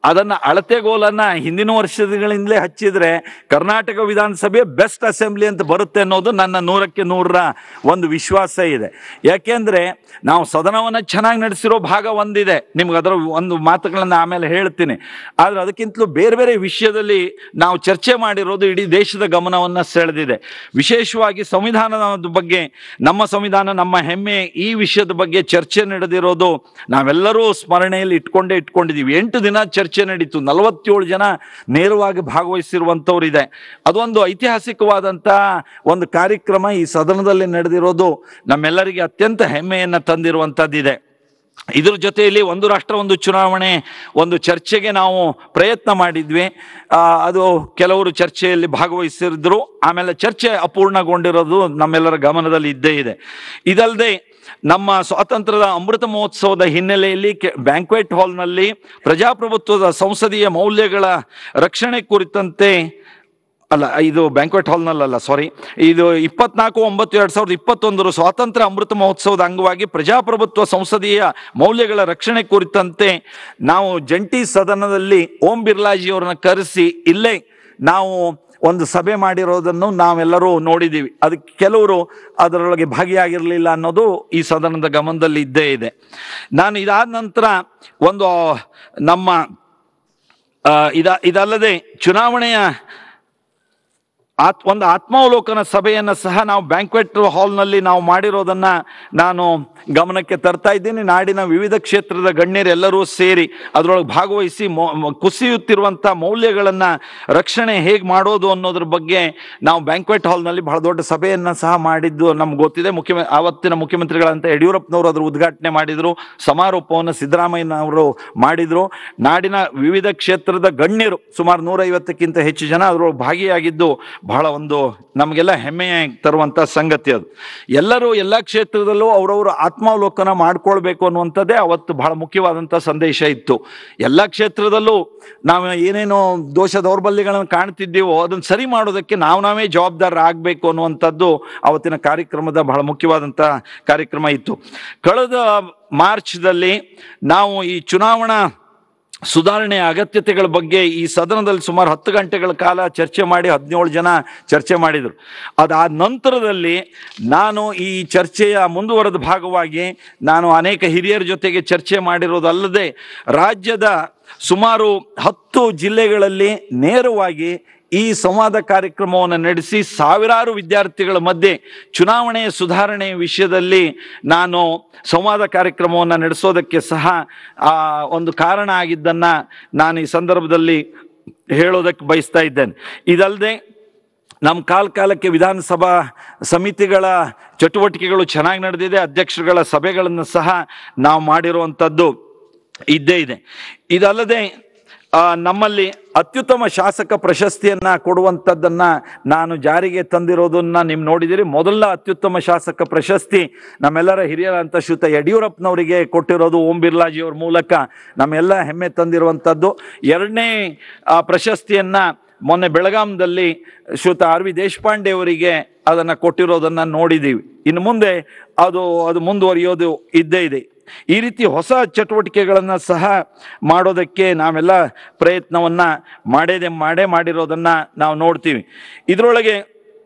ಅದನ್ನ ಅಳತೆಗೋಲನ್ನ ಹಿಂದಿನ ವರ್ಷಗಳಿಂದಲೇ ಹಚ್ಚಿದ್ರೆ ಕರ್ನಾಟಕ ವಿಧಾನಸಭೆ ಬೆಸ್ಟ್ ಅಸೆಂಬ್ಲಿ ಅಂತ ಬರುತ್ತೆ ಅನ್ನೋದು ನನ್ನ ನೂರಕ್ಕೆ ನೂರರ ಒಂದು ವಿಶ್ವಾಸ ಇದೆ ಯಾಕೆಂದ್ರೆ ನಾವು ಸದನವನ್ನ ಚೆನ್ನಾಗಿ ನಡೆಸಿರೋ ಭಾಗ ಒಂದಿದೆ ನಿಮ್ಗೆ ಅದರ ಒಂದು ಮಾತುಗಳನ್ನ ಆಮೇಲೆ ಹೇಳ್ತೀನಿ ಆದ್ರೆ ಅದಕ್ಕಿಂತಲೂ ಬೇರೆ ಬೇರೆ ವಿಷಯದಲ್ಲಿ ನಾವು ಚರ್ಚೆ ಮಾಡಿರೋದು ಇಡೀ ದೇಶದ ಗಮನವನ್ನ ಸೆಳೆದಿದೆ ವಿಶೇಷವಾಗಿ ಸಂವಿಧಾನದ ಬಗ್ಗೆ ನಮ್ಮ ಸಂವಿಧಾನ ನಮ್ಮ ಹೆಮ್ಮೆ ಈ ವಿಷಯದ ಬಗ್ಗೆ ಚರ್ಚೆ ನಡೆದಿರೋದು ನಾವೆಲ್ಲರೂ ಸ್ಮರಣೆಯಲ್ಲಿ ಇಟ್ಕೊಂಡೇ ಇಟ್ಕೊಂಡಿದ್ದೀವಿ ಎಂಟು ದಿನ ಚರ್ಚೆ ನಡೀತು ನಲವತ್ತೇಳು ಜನ ನೇರವಾಗಿ ಭಾಗವಹಿಸಿರುವಂಥವ್ರು ಇದೆ ಅದೊಂದು ಐತಿಹಾಸಿಕವಾದಂಥ ಒಂದು ಕಾರ್ಯಕ್ರಮ ಈ ಸದನದಲ್ಲಿ ನಡೆದಿರೋದು ನಮ್ಮೆಲ್ಲರಿಗೆ ಅತ್ಯಂತ ಹೆಮ್ಮೆಯನ್ನು ತಂದಿರುವಂಥದ್ದಿದೆ ಇದ್ರ ಜೊತೆಯಲ್ಲಿ ಒಂದು ರಾಷ್ಟ್ರ ಒಂದು ಚುನಾವಣೆ ಒಂದು ಚರ್ಚೆಗೆ ನಾವು ಪ್ರಯತ್ನ ಮಾಡಿದ್ವಿ ಆ, ಅದು ಕೆಲವರು ಚರ್ಚೆಯಲ್ಲಿ ಭಾಗವಹಿಸಿದ್ರು ಆಮೇಲೆ ಚರ್ಚೆ ಅಪೂರ್ಣಗೊಂಡಿರೋದು ನಮ್ಮೆಲ್ಲರ ಗಮನದಲ್ಲಿ ಇದ್ದೇ ಇದೆ ಇದಲ್ಲದೆ ನಮ್ಮ ಸ್ವಾತಂತ್ರ್ಯದ ಅಮೃತ ಮಹೋತ್ಸವದ ಹಿನ್ನೆಲೆಯಲ್ಲಿ ಬ್ಯಾಂಕ್ವೆಟ್ ಹಾಲ್ನಲ್ಲಿ ಪ್ರಜಾಪ್ರಭುತ್ವದ ಸಂಸದೀಯ ಮೌಲ್ಯಗಳ ರಕ್ಷಣೆ ಕುರಿತಂತೆ ಅಲ್ಲ ಇದು ಬ್ಯಾಂಕ್ವೆಟ್ ಹಾಲ್ನಲ್ಲ ಸಾರಿ ಇದು ಇಪ್ಪತ್ನಾಲ್ಕು ಒಂಬತ್ತು ಎರಡ್ ಸಾವಿರದ ಇಪ್ಪತ್ತೊಂದರ ಸ್ವಾತಂತ್ರ್ಯ ಅಮೃತ ಮಹೋತ್ಸವದ ಅಂಗವಾಗಿ ಪ್ರಜಾಪ್ರಭುತ್ವ ಸಂಸದೀಯ ಮೌಲ್ಯಗಳ ರಕ್ಷಣೆ ಕುರಿತಂತೆ ನಾವು ಜಂಟಿ ಸದನದಲ್ಲಿ ಓಂ ಬಿರ್ಲಾಜಿಯವರನ್ನ ಕರೆಸಿ ಇಲ್ಲೇ ನಾವು ಒಂದು ಸಭೆ ಮಾಡಿರೋದನ್ನು ನಾವೆಲ್ಲರೂ ನೋಡಿದ್ದೀವಿ ಅದಕ್ಕೆ ಕೆಲವರು ಅದರೊಳಗೆ ಭಾಗಿಯಾಗಿರಲಿಲ್ಲ ಅನ್ನೋದು ಈ ಸದನದ ಗಮನದಲ್ಲಿ ಇದ್ದೇ ಇದೆ ನಾನು ಇದಾದ ನಂತರ ಒಂದು ನಮ್ಮ ಆ, ಇದ ಇದಲ್ಲದೆ ಚುನಾವಣೆಯ ಆತ್ ಒಂದು ಆತ್ಮಾವಲೋಕನ ಸಭೆಯನ್ನು ಸಹ ನಾವು ಬ್ಯಾಂಕ್ವೆಟ್ ಹಾಲ್ನಲ್ಲಿ ನಾವು ಮಾಡಿರೋದನ್ನ ನಾನು ಗಮನಕ್ಕೆ ತರ್ತಾ ಇದ್ದೀನಿ ನಾಡಿನ ವಿವಿಧ ಕ್ಷೇತ್ರದ ಗಣ್ಯರೆಲ್ಲರೂ ಸೇರಿ ಅದರೊಳಗೆ ಭಾಗವಹಿಸಿ ಮೊ- ಮೊ- ಕುಸಿಯುತ್ತಿರುವಂಥ ಮೌಲ್ಯಗಳನ್ನು ರಕ್ಷಣೆ ಹೇಗೆ ಮಾಡೋದು ಅನ್ನೋದ್ರ ಬಗ್ಗೆ ನಾವು ಬ್ಯಾಂಕ್ವೆಟ್ ಹಾಲ್ನಲ್ಲಿ ಬಹಳ ದೊಡ್ಡ ಸಭೆಯನ್ನು ಸಹ ಮಾಡಿದ್ದು ನಮ್ಗೆ ಗೊತ್ತಿದೆ ಮುಖ್ಯ ಆವತ್ತಿನ ಮುಖ್ಯಮಂತ್ರಿಗಳಂತ ಯಡಿಯೂರಪ್ಪನವರು ಅದ್ರ ಉದ್ಘಾಟನೆ ಮಾಡಿದರು ಸಮಾರೋಪವನ್ನು ಸಿದ್ದರಾಮಯ್ಯನವರು ಮಾಡಿದರು ನಾಡಿನ ವಿವಿಧ ಕ್ಷೇತ್ರದ ಗಣ್ಯರು ಸುಮಾರು ನೂರೈವತ್ತಕ್ಕಿಂತ ಹೆಚ್ಚು ಜನ ಅದರೊಳಗೆ ಭಾಗಿಯಾಗಿದ್ದು ಬಹಳ ಒಂದು ನಮಗೆಲ್ಲ ಹೆಮ್ಮೆ ತರುವಂಥ ಸಂಗತಿ ಅದು ಎಲ್ಲರೂ ಎಲ್ಲ ಕ್ಷೇತ್ರದಲ್ಲೂ ಅವರವರು ಆತ್ಮಾವಲೋಕನ ಮಾಡ್ಕೊಳ್ಬೇಕು ಅನ್ನುವಂಥದ್ದೇ ಅವತ್ತು ಬಹಳ ಮುಖ್ಯವಾದಂಥ ಸಂದೇಶ ಇತ್ತು ಎಲ್ಲ ಕ್ಷೇತ್ರದಲ್ಲೂ ನಾವು ಏನೇನೋ ದೋಷ ದೌರ್ಬಲ್ಯಗಳನ್ನು ಕಾಣ್ತಿದ್ದೀವೋ ಅದನ್ನು ಸರಿ ಮಾಡೋದಕ್ಕೆ ನಾವು ನಾವೇ ಜವಾಬ್ದಾರ ಆಗಬೇಕು ಅನ್ನುವಂಥದ್ದು ಅವತ್ತಿನ ಕಾರ್ಯಕ್ರಮದ ಬಹಳ ಮುಖ್ಯವಾದಂಥ ಕಾರ್ಯಕ್ರಮ ಇತ್ತು ಕಳೆದ ಮಾರ್ಚ್ದಲ್ಲಿ ನಾವು ಈ ಚುನಾವಣಾ ಸುಧಾರಣೆಯ ಅಗತ್ಯತೆಗಳ ಬಗ್ಗೆ ಈ ಸದನದಲ್ಲಿ ಸುಮಾರು ಹತ್ತು ಗಂಟೆಗಳ ಕಾಲ ಚರ್ಚೆ ಮಾಡಿ ಹದಿನೇಳು ಜನ ಚರ್ಚೆ ಮಾಡಿದರು ಅದಾದ ನಂತರದಲ್ಲಿ ನಾನು ಈ ಚರ್ಚೆಯ ಮುಂದುವರೆದ ಭಾಗವಾಗಿ ನಾನು ಅನೇಕ ಹಿರಿಯರ ಜೊತೆಗೆ ಚರ್ಚೆ ಮಾಡಿರೋದಲ್ಲದೆ ರಾಜ್ಯದ ಸುಮಾರು ಹತ್ತು ಜಿಲ್ಲೆಗಳಲ್ಲಿ ನೇರವಾಗಿ ಈ ಸಂವಾದ ಕಾರ್ಯಕ್ರಮವನ್ನು ನಡೆಸಿ ಸಾವಿರಾರು ವಿದ್ಯಾರ್ಥಿಗಳ ಮಧ್ಯೆ ಚುನಾವಣೆಯ ಸುಧಾರಣೆಯ ವಿಷಯದಲ್ಲಿ ನಾನು ಸಂವಾದ ಕಾರ್ಯಕ್ರಮವನ್ನು ನಡೆಸೋದಕ್ಕೆ ಸಹ ಆ, ಒಂದು ಕಾರಣ ಆಗಿದ್ದನ್ನು ನಾನು ಈ ಸಂದರ್ಭದಲ್ಲಿ ಹೇಳೋದಕ್ಕೆ ಬಯಸ್ತಾ ಇದ್ದೇನೆ ಇದಲ್ಲದೆ ನಮ್ಮ ಕಾಲ ಕಾಲಕ್ಕೆ ವಿಧಾನಸಭಾ ಸಮಿತಿಗಳ ಚಟುವಟಿಕೆಗಳು ಚೆನ್ನಾಗಿ ನಡೆದಿದೆ ಅಧ್ಯಕ್ಷರುಗಳ ಸಭೆಗಳನ್ನು ಸಹ ನಾವು ಮಾಡಿರುವಂಥದ್ದು ಇದ್ದೇ ಇದೆ ಇದಲ್ಲದೆ ಆ, ನಮ್ಮಲ್ಲಿ ಅತ್ಯುತ್ತಮ ಶಾಸಕ ಪ್ರಶಸ್ತಿಯನ್ನ ಕೊಡುವಂಥದ್ದನ್ನ ನಾನು ಜಾರಿಗೆ ತಂದಿರೋದನ್ನ ನೀವು ನೋಡಿದಿರಿ ಮೊದಲ ಅತ್ಯುತ್ತಮ ಶಾಸಕ ಪ್ರಶಸ್ತಿ ನಮ್ಮೆಲ್ಲರ ಹಿರಿಯರಂತ ಶ್ರೀಯುತ ಯಡಿಯೂರಪ್ಪನವರಿಗೆ ಕೊಟ್ಟಿರೋದು ಓಂ ಬಿರ್ಲಾಜಿಯವ್ರ ಮೂಲಕ ನಮ್ಮೆಲ್ಲ ಹೆಮ್ಮೆ ತಂದಿರುವಂಥದ್ದು ಎರಡನೇ ಆ, ಪ್ರಶಸ್ತಿಯನ್ನ ಮೊನ್ನೆ ಬೆಳಗಾಂದಲ್ಲಿ ಶ್ರೀಯುತ ಆರ್ ವಿ ದೇಶಪಾಂಡೆ ಅವರಿಗೆ ಅದನ್ನು ಕೊಟ್ಟಿರೋದನ್ನ ನೋಡಿದ್ದೀವಿ ಇನ್ನು ಮುಂದೆ ಅದು ಅದು ಮುಂದುವರಿಯೋದು ಇದ್ದೇ ಇದೆ ಈ ರೀತಿ ಹೊಸ ಚಟುವಟಿಕೆಗಳನ್ನು ಸಹ ಮಾಡೋದಕ್ಕೆ ನಾವೆಲ್ಲ ಪ್ರಯತ್ನವನ್ನ ಮಾಡೇದೆ ಮಾಡೇ ಮಾಡಿರೋದನ್ನ ನಾವು ನೋಡ್ತೀವಿ ಇದರೊಳಗೆ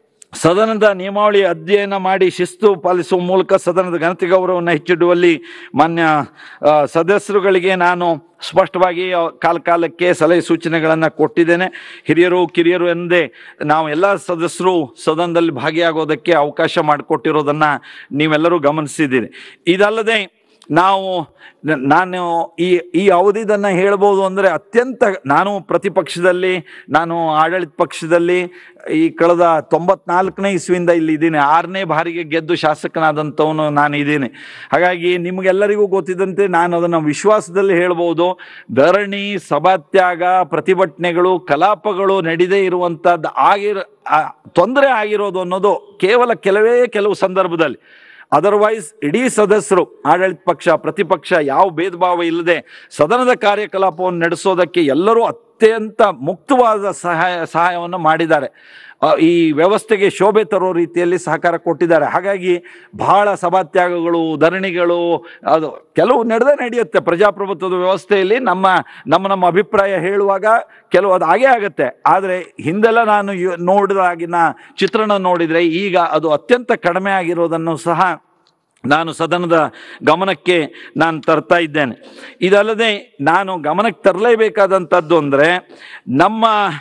ಸದನದ ನಿಯಮಾವಳಿ ಅಧ್ಯಯನ ಮಾಡಿ ಶಿಸ್ತು ಪಾಲಿಸುವ ಮೂಲಕ ಸದನದ ಘನತೆ ಗೌರವವನ್ನು ಹೆಚ್ಚಿಡುವಲ್ಲಿ ಮಾನ್ಯ ಆ, ಸದಸ್ಯರುಗಳಿಗೆ ನಾನು ಸ್ಪಷ್ಟವಾಗಿ ಆ, ಕಾಲ ಕಾಲಕ್ಕೆ ಸಲಹೆ ಸೂಚನೆಗಳನ್ನು ಕೊಟ್ಟಿದ್ದೇನೆ ಹಿರಿಯರು ಕಿರಿಯರು ಎಂದೇ ನಾವು ಎಲ್ಲ ಸದಸ್ಯರು ಸದನದಲ್ಲಿ ಭಾಗಿಯಾಗೋದಕ್ಕೆ ಅವಕಾಶ ಮಾಡಿಕೊಟ್ಟಿರೋದನ್ನು ನೀವೆಲ್ಲರೂ ಗಮನಿಸಿದ್ದೀರಿ ಇದಲ್ಲದೆ ನಾವು ನ- ನಾನು ಈ ಈ ಅವಧಿದನ್ನು ಹೇಳ್ಬೋದು ಅಂದರೆ ಅತ್ಯಂತ ನಾನು ಪ್ರತಿಪಕ್ಷದಲ್ಲಿ ನಾನು ಆಡಳಿತ ಪಕ್ಷದಲ್ಲಿ ಈ ಕಳೆದ ತೊಂಬತ್ನಾಲ್ಕನೇ ಇಸ್ವಿಯಿಂದ ಇಲ್ಲಿ ಇದ್ದೀನಿ ಆರನೇ ಬಾರಿಗೆ ಗೆದ್ದು ಶಾಸಕನಾದಂಥವನು ನಾನು ಇದ್ದೀನಿ ಹಾಗಾಗಿ ನಿಮಗೆಲ್ಲರಿಗೂ ಗೊತ್ತಿದ್ದಂತೆ ನಾನು ಅದನ್ನು ವಿಶ್ವಾಸದಲ್ಲಿ ಹೇಳ್ಬೋದು ಧರಣಿ ಸಭಾತ್ಯಾಗ ಪ್ರತಿಭಟನೆಗಳು ಕಲಾಪಗಳು ನಡೀದೇ ಇರುವಂಥದ್ದು ಆಗಿರ ತೊಂದರೆ ಆಗಿರೋದು ಅನ್ನೋದು ಕೇವಲ ಕೆಲವೇ ಕೆಲವು ಸಂದರ್ಭದಲ್ಲಿ ಅದರ್ವೈಸ್ ಇಡೀ ಸದಸ್ಯರು ಆಡಳಿತ ಪಕ್ಷ ಪ್ರತಿಪಕ್ಷ ಯಾವ ಭೇದ ಭಾವ ಇಲ್ಲದೆ ಸದನದ ಕಾರ್ಯಕಲಾಪವನ್ನು ನಡೆಸೋದಕ್ಕೆ ಎಲ್ಲರೂ ಅತ್ಯಂತ ಮುಕ್ತವಾದ ಸಹಾಯ ಸಹಾಯವನ್ನು ಮಾಡಿದ್ದಾರೆ ಆ, ಈ ವ್ಯವಸ್ಥೆಗೆ ಶೋಭೆ ತರೋ ರೀತಿಯಲ್ಲಿ ಸಹಕಾರ ಕೊಟ್ಟಿದ್ದಾರೆ ಹಾಗಾಗಿ ಬಹಳ ಸಭಾತ್ಯಾಗಗಳು ಧರಣಿಗಳು ಅದು ಕೆಲವು ನಡೆದೇ ನಡೆಯುತ್ತೆ ಪ್ರಜಾಪ್ರಭುತ್ವದ ವ್ಯವಸ್ಥೆಯಲ್ಲಿ ನಮ್ಮ ನಮ್ಮ ನಮ್ಮ ಅಭಿಪ್ರಾಯ ಹೇಳುವಾಗ ಕೆಲವು ಅದು ಹಾಗೇ ಆಗುತ್ತೆ ಆದರೆ ಹಿಂದೆಲ್ಲ ನಾನು ಯೋ- ನೋಡಿದಾಗಿನ ಚಿತ್ರಣ ನೋಡಿದರೆ ಈಗ ಅದು ಅತ್ಯಂತ ಕಡಿಮೆ ಆಗಿರೋದನ್ನು ಸಹ ನಾನು ಸದನದ ಗಮನಕ್ಕೆ ನಾನು ತರ್ತಾ ಇದ್ದೇನೆ ಇದಲ್ಲದೆ ನಾನು ಗಮನಕ್ಕೆ ತರಲೇಬೇಕಾದಂಥದ್ದು ಅಂದರೆ ನಮ್ಮ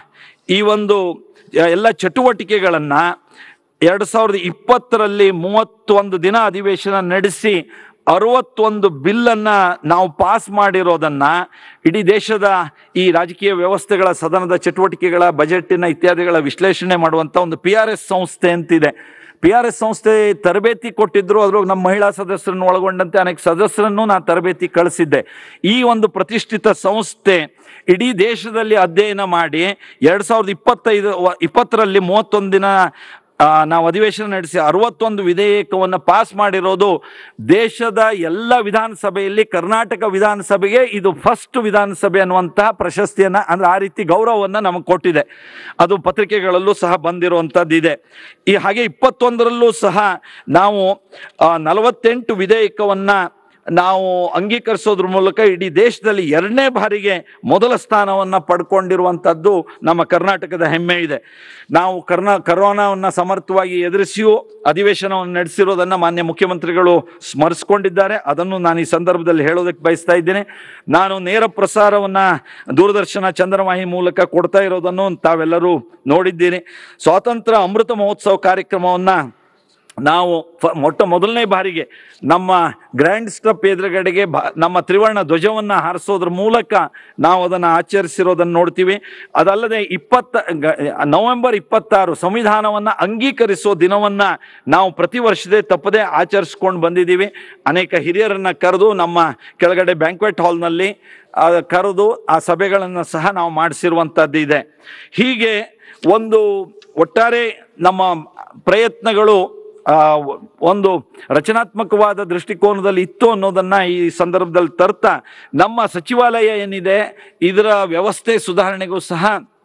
ಈ ಒಂದು ಎಲ್ಲ ಚಟುವಟಿಕೆಗಳನ್ನು ಎರಡು ಸಾವಿರದ ಇಪ್ಪತ್ತರಲ್ಲಿ ಮೂವತ್ತೊಂದು ದಿನ ಅಧಿವೇಶನ ನಡೆಸಿ ಅರವತ್ತೊಂದು ಬಿಲ್ಲನ್ನು ನಾವು ಪಾಸ್ ಮಾಡಿರೋದನ್ನು ಇಡೀ ದೇಶದ ಈ ರಾಜಕೀಯ ವ್ಯವಸ್ಥೆಗಳ ಸದನದ ಚಟುವಟಿಕೆಗಳ ಬಜೆಟ್ಟಿನ ಇತ್ಯಾದಿಗಳ ವಿಶ್ಲೇಷಣೆ ಮಾಡುವಂಥ ಒಂದು ಪಿ ಆರ್ ಎಸ್ ಸಂಸ್ಥೆ ಅಂತಿದೆ ಪಿ ಆರ್ ಎಸ್ ಸಂಸ್ಥೆ ತರಬೇತಿ ಕೊಟ್ಟಿದ್ರು ಅದ್ರೊಳಗೆ ನಮ್ಮ ಮಹಿಳಾ ಸದಸ್ಯರನ್ನು ಒಳಗೊಂಡಂತೆ ಅನೇಕ ಸದಸ್ಯರನ್ನು ನಾನು ತರಬೇತಿ ಕಳಿಸಿದ್ದೆ ಈ ಒಂದು ಪ್ರತಿಷ್ಠಿತ ಸಂಸ್ಥೆ ಇಡೀ ದೇಶದಲ್ಲಿ ಅಧ್ಯಯನ ಮಾಡಿ ಎರಡು ಸಾವಿರದ ಇಪ್ಪತ್ತೈದು ವ- ಇಪ್ಪತ್ತರಲ್ಲಿ ಮೂವತ್ತೊಂದು ದಿನ ಆ, ನಾವು ಅಧಿವೇಶನ ನಡೆಸಿ ಅರವತ್ತೊಂದು ವಿಧೇಯಕವನ್ನು ಪಾಸ್ ಮಾಡಿರೋದು ದೇಶದ ಎಲ್ಲ ವಿಧಾನಸಭೆಯಲ್ಲಿ ಕರ್ನಾಟಕ ವಿಧಾನಸಭೆಗೆ ಇದು ಫಸ್ಟ್ ವಿಧಾನಸಭೆ ಅನ್ನುವಂತಹ ಪ್ರಶಸ್ತಿಯನ್ನು ಅಂದ್ರೆ ಆ ರೀತಿ ಗೌರವವನ್ನು ನಮಗೆ ಕೊಟ್ಟಿದೆ ಅದು ಪತ್ರಿಕೆಗಳಲ್ಲೂ ಸಹ ಬಂದಿರುವಂಥದ್ದು ಇದೆ ಈ ಹಾಗೆ ಇಪ್ಪತ್ತೊಂದರಲ್ಲೂ ಸಹ ನಾವು ಆ, ನಲವತ್ತೆಂಟು ವಿಧೇಯಕವನ್ನು ನಾವು ಅಂಗೀಕರಿಸೋದ್ರ ಮೂಲಕ ಇಡೀ ದೇಶದಲ್ಲಿ ಎರಡನೇ ಬಾರಿಗೆ ಮೊದಲ ಸ್ಥಾನವನ್ನು ಪಡ್ಕೊಂಡಿರುವಂಥದ್ದು ನಮ್ಮ ಕರ್ನಾಟಕದ ಹೆಮ್ಮೆ ಇದೆ ನಾವು ಕರ್ನಾ ಕರೋನಾವನ್ನು ಸಮರ್ಥವಾಗಿ ಎದುರಿಸಿಯೂ ಅಧಿವೇಶನವನ್ನು ನಡೆಸಿರೋದನ್ನು ಮಾನ್ಯ ಮುಖ್ಯಮಂತ್ರಿಗಳು ಸ್ಮರಿಸ್ಕೊಂಡಿದ್ದಾರೆ ಅದನ್ನು ನಾನು ಈ ಸಂದರ್ಭದಲ್ಲಿ ಹೇಳೋದಕ್ಕೆ ಬಯಸ್ತಾ ಇದ್ದೇನೆ ನಾನು ನೇರ ಪ್ರಸಾರವನ್ನು ದೂರದರ್ಶನ ಚಂದ್ರವಾಹಿ ಮೂಲಕ ಕೊಡ್ತಾ ಇರೋದನ್ನು ತಾವೆಲ್ಲರೂ ನೋಡಿದ್ದೀರಿ ಸ್ವಾತಂತ್ರ್ಯ ಅಮೃತ ಮಹೋತ್ಸವ ಕಾರ್ಯಕ್ರಮವನ್ನು ನಾವು ಫ ಮೊಟ್ಟ ಮೊದಲನೇ ಬಾರಿಗೆ ನಮ್ಮ ಗ್ರ್ಯಾಂಡ್ ಸ್ಟಪ್ ಎದುರುಗಡೆಗೆ ಭ ನಮ್ಮ ತ್ರಿವರ್ಣ ಧ್ವಜವನ್ನು ಹಾರಿಸೋದ್ರ ಮೂಲಕ ನಾವು ಅದನ್ನು ಆಚರಿಸಿರೋದನ್ನು ನೋಡ್ತೀವಿ ಅದಲ್ಲದೆ ಇಪ್ಪತ್ತ ಗ- ನವೆಂಬರ್ ಇಪ್ಪತ್ತಾರು ಸಂವಿಧಾನವನ್ನು ಅಂಗೀಕರಿಸೋ ದಿನವನ್ನು ನಾವು ಪ್ರತಿ ವರ್ಷದೇ ತಪ್ಪದೆ ಆಚರಿಸ್ಕೊಂಡು ಬಂದಿದ್ದೀವಿ ಅನೇಕ ಹಿರಿಯರನ್ನು ಕರೆದು ನಮ್ಮ ಕೆಳಗಡೆ ಬ್ಯಾಂಕ್ವೆಟ್ ಹಾಲ್ನಲ್ಲಿ ಆ, ಕರೆದು ಆ ಸಭೆಗಳನ್ನು ಸಹ ನಾವು ಮಾಡಿಸಿರುವಂಥದ್ದು ಇದೆ ಹೀಗೆ ಒಂದು ಒಟ್ಟಾರೆ ನಮ್ಮ ಪ್ರಯತ್ನಗಳು ಆ, ಒಂದು ರಚನಾತ್ಮಕವಾದ ದೃಷ್ಟಿಕೋನದಲ್ಲಿ ಇತ್ತು ಅನ್ನೋದನ್ನ ಈ ಸಂದರ್ಭದಲ್ಲಿ ತರ್ತಾ ನಮ್ಮ ಸಚಿವಾಲಯ ಏನಿದೆ ಇದರ ವ್ಯವಸ್ಥೆ ಸುಧಾರಣೆಗೂ ಸಹ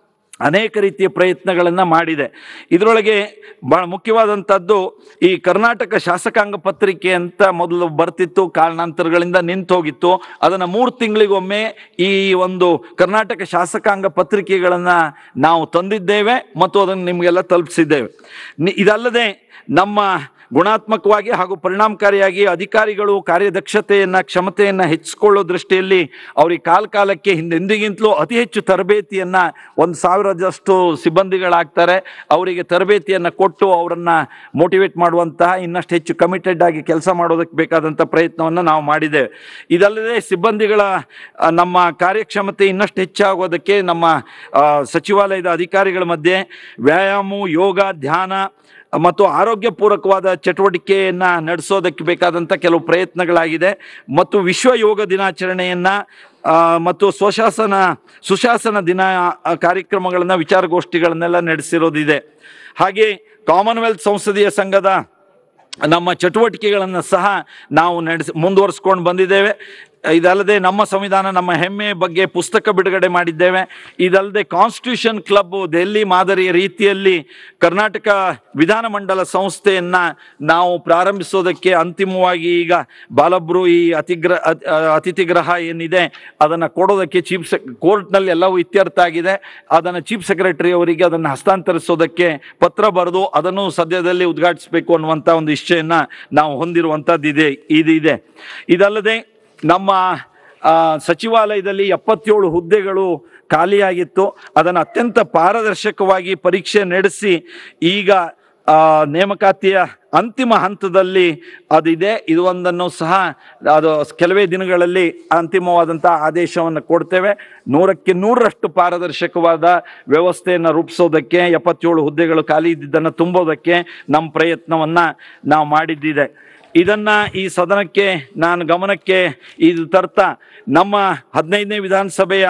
ಅನೇಕ ರೀತಿಯ ಪ್ರಯತ್ನಗಳನ್ನು ಮಾಡಿದೆ ಇದರೊಳಗೆ ಬಹಳ ಮುಖ್ಯವಾದಂಥದ್ದು ಈ ಕರ್ನಾಟಕ ಶಾಸಕಾಂಗ ಪತ್ರಿಕೆ ಅಂತ ಮೊದಲು ಬರ್ತಿತ್ತು ಕಾರಣಾಂತರಗಳಿಂದ ನಿಂತು ಹೋಗಿತ್ತು ಅದನ್ನು ಮೂರು ತಿಂಗಳಿಗೊಮ್ಮೆ ಈ ಒಂದು ಕರ್ನಾಟಕ ಶಾಸಕಾಂಗ ಪತ್ರಿಕೆಗಳನ್ನು ನಾವು ತಂದಿದ್ದೇವೆ ಮತ್ತು ಅದನ್ನು ನಿಮಗೆಲ್ಲ ತಲುಪಿಸಿದ್ದೇವೆ ನಿ- ಇದಲ್ಲದೆ ನಮ್ಮ ಗುಣಾತ್ಮಕವಾಗಿ ಹಾಗೂ ಪರಿಣಾಮಕಾರಿಯಾಗಿ ಅಧಿಕಾರಿಗಳು ಕಾರ್ಯದಕ್ಷತೆಯನ್ನು ಕ್ಷಮತೆಯನ್ನು ಹೆಚ್ಚಿಕೊಳ್ಳೋ ದೃಷ್ಟಿಯಲ್ಲಿ ಅವ್ರಿಗೆ ಕಾಲ ಕಾಲಕ್ಕೆ ಹಿಂದೆಂದಿಗಿಂತಲೂ ಅತಿ ಹೆಚ್ಚು ತರಬೇತಿಯನ್ನು ಒಂದು ಸಾವಿರದಷ್ಟು ಸಿಬ್ಬಂದಿಗಳಾಗ್ತಾರೆ ಅವರಿಗೆ ತರಬೇತಿಯನ್ನು ಕೊಟ್ಟು ಅವರನ್ನು ಮೋಟಿವೇಟ್ ಮಾಡುವಂತಹ ಇನ್ನಷ್ಟು ಹೆಚ್ಚು ಕಮಿಟೆಡ್ ಆಗಿ ಕೆಲಸ ಮಾಡೋದಕ್ಕೆ ಬೇಕಾದಂಥ ಪ್ರಯತ್ನವನ್ನು ನಾವು ಮಾಡಿದ್ದೇವೆ ಇದಲ್ಲದೆ ಸಿಬ್ಬಂದಿಗಳ ಆ, ನಮ್ಮ ಕಾರ್ಯಕ್ಷಮತೆ ಇನ್ನಷ್ಟು ಹೆಚ್ಚಾಗೋದಕ್ಕೆ ನಮ್ಮ ಆ, ಸಚಿವಾಲಯದ ಅಧಿಕಾರಿಗಳ ಮಧ್ಯೆ ವ್ಯಾಯಾಮ ಯೋಗ ಧ್ಯಾನ ಮತ್ತು ಆರೋಗ್ಯಪೂರ್ವಕವಾದ ಚಟುವಟಿಕೆಯನ್ನು ನಡೆಸೋದಕ್ಕೆ ಬೇಕಾದಂಥ ಕೆಲವು ಪ್ರಯತ್ನಗಳಾಗಿದೆ ಮತ್ತು ವಿಶ್ವ ಯೋಗ ದಿನಾಚರಣೆಯನ್ನು ಮತ್ತು ಸ್ವಶಾಸನ ಸುಶಾಸನ ದಿನ ಆ, ಕಾರ್ಯಕ್ರಮಗಳನ್ನು ವಿಚಾರಗೋಷ್ಠಿಗಳನ್ನೆಲ್ಲ ನಡೆಸಿರೋದಿದೆ ಹಾಗೆ ಕಾಮನ್ವೆಲ್ತ್ ಸಂಸದೀಯ ಸಂಘದ ನಮ್ಮ ಚಟುವಟಿಕೆಗಳನ್ನು ಸಹ ನಾವು ನಡೆಸಿ ಮುಂದುವರಿಸ್ಕೊಂಡು ಬಂದಿದ್ದೇವೆ ಇದಲ್ಲದೆ ನಮ್ಮ ಸಂವಿಧಾನ ನಮ್ಮ ಹೆಮ್ಮೆ ಬಗ್ಗೆ ಪುಸ್ತಕ ಬಿಡುಗಡೆ ಮಾಡಿದ್ದೇವೆ ಇದಲ್ಲದೆ ಕಾನ್ಸ್ಟಿಟ್ಯೂಷನ್ ಕ್ಲಬ್ ದೆಹಲಿ ಮಾದರಿಯ ರೀತಿಯಲ್ಲಿ ಕರ್ನಾಟಕ ವಿಧಾನಮಂಡಲ ಸಂಸ್ಥೆಯನ್ನು ನಾವು ಪ್ರಾರಂಭಿಸೋದಕ್ಕೆ ಅಂತಿಮವಾಗಿ ಈಗ ಬಾಲಬ್ರು ಈ ಅತಿಗ್ರ ಅತ್- ಅ- ಅತಿಥಿ ಗೃಹ ಏನಿದೆ ಅದನ್ನು ಕೊಡೋದಕ್ಕೆ ಚೀಫ್ ಸೆಕ್ ಕೋರ್ಟ್ನಲ್ಲಿ ಎಲ್ಲವೂ ಇತ್ಯರ್ಥ ಆಗಿದೆ ಅದನ್ನು ಚೀಫ್ ಸೆಕ್ರೆಟರಿ ಅವರಿಗೆ ಅದನ್ನು ಹಸ್ತಾಂತರಿಸೋದಕ್ಕೆ ಪತ್ರ ಬರೆದು ಅದನ್ನು ಸದ್ಯದಲ್ಲಿ ಉದ್ಘಾಟಿಸಬೇಕು ಅನ್ನುವಂಥ ಒಂದು ಇಚ್ಛೆಯನ್ನು ನಾವು ಹೊಂದಿರುವಂಥದ್ದು ಇದೆ ಇದಿದೆ ಇದಲ್ಲದೆ ನಮ್ಮ ಆ, ಸಚಿವಾಲಯದಲ್ಲಿ ಎಪ್ಪತ್ತೇಳು ಹುದ್ದೆಗಳು ಖಾಲಿಯಾಗಿತ್ತು ಅದನ್ನು ಅತ್ಯಂತ ಪಾರದರ್ಶಕವಾಗಿ ಪರೀಕ್ಷೆ ನಡೆಸಿ ಈಗ ಆ, ನೇಮಕಾತಿಯ ಅಂತಿಮ ಹಂತದಲ್ಲಿ ಅದಿದೆ ಇದು ಒಂದನ್ನು ಸಹ ಅದು ಕೆಲವೇ ದಿನಗಳಲ್ಲಿ ಅಂತಿಮವಾದಂಥ ಆದೇಶವನ್ನು ಕೊಡ್ತೇವೆ ನೂರಕ್ಕೆ ನೂರರಷ್ಟು ಪಾರದರ್ಶಕವಾದ ವ್ಯವಸ್ಥೆಯನ್ನು ರೂಪಿಸೋದಕ್ಕೆ ಎಪ್ಪತ್ತೇಳು ಹುದ್ದೆಗಳು ಖಾಲಿ ಇದ್ದಿದ್ದನ್ನು ತುಂಬೋದಕ್ಕೆ ನಮ್ಮ ಪ್ರಯತ್ನವನ್ನು ನಾವು ಮಾಡಿದ್ದಿದೆ ಇದನ್ನು ಈ ಸದನಕ್ಕೆ ನಾನು ಗಮನಕ್ಕೆ ಇದು ತರ್ತಾ ನಮ್ಮ ಹದಿನೈದನೇ ವಿಧಾನಸಭೆಯ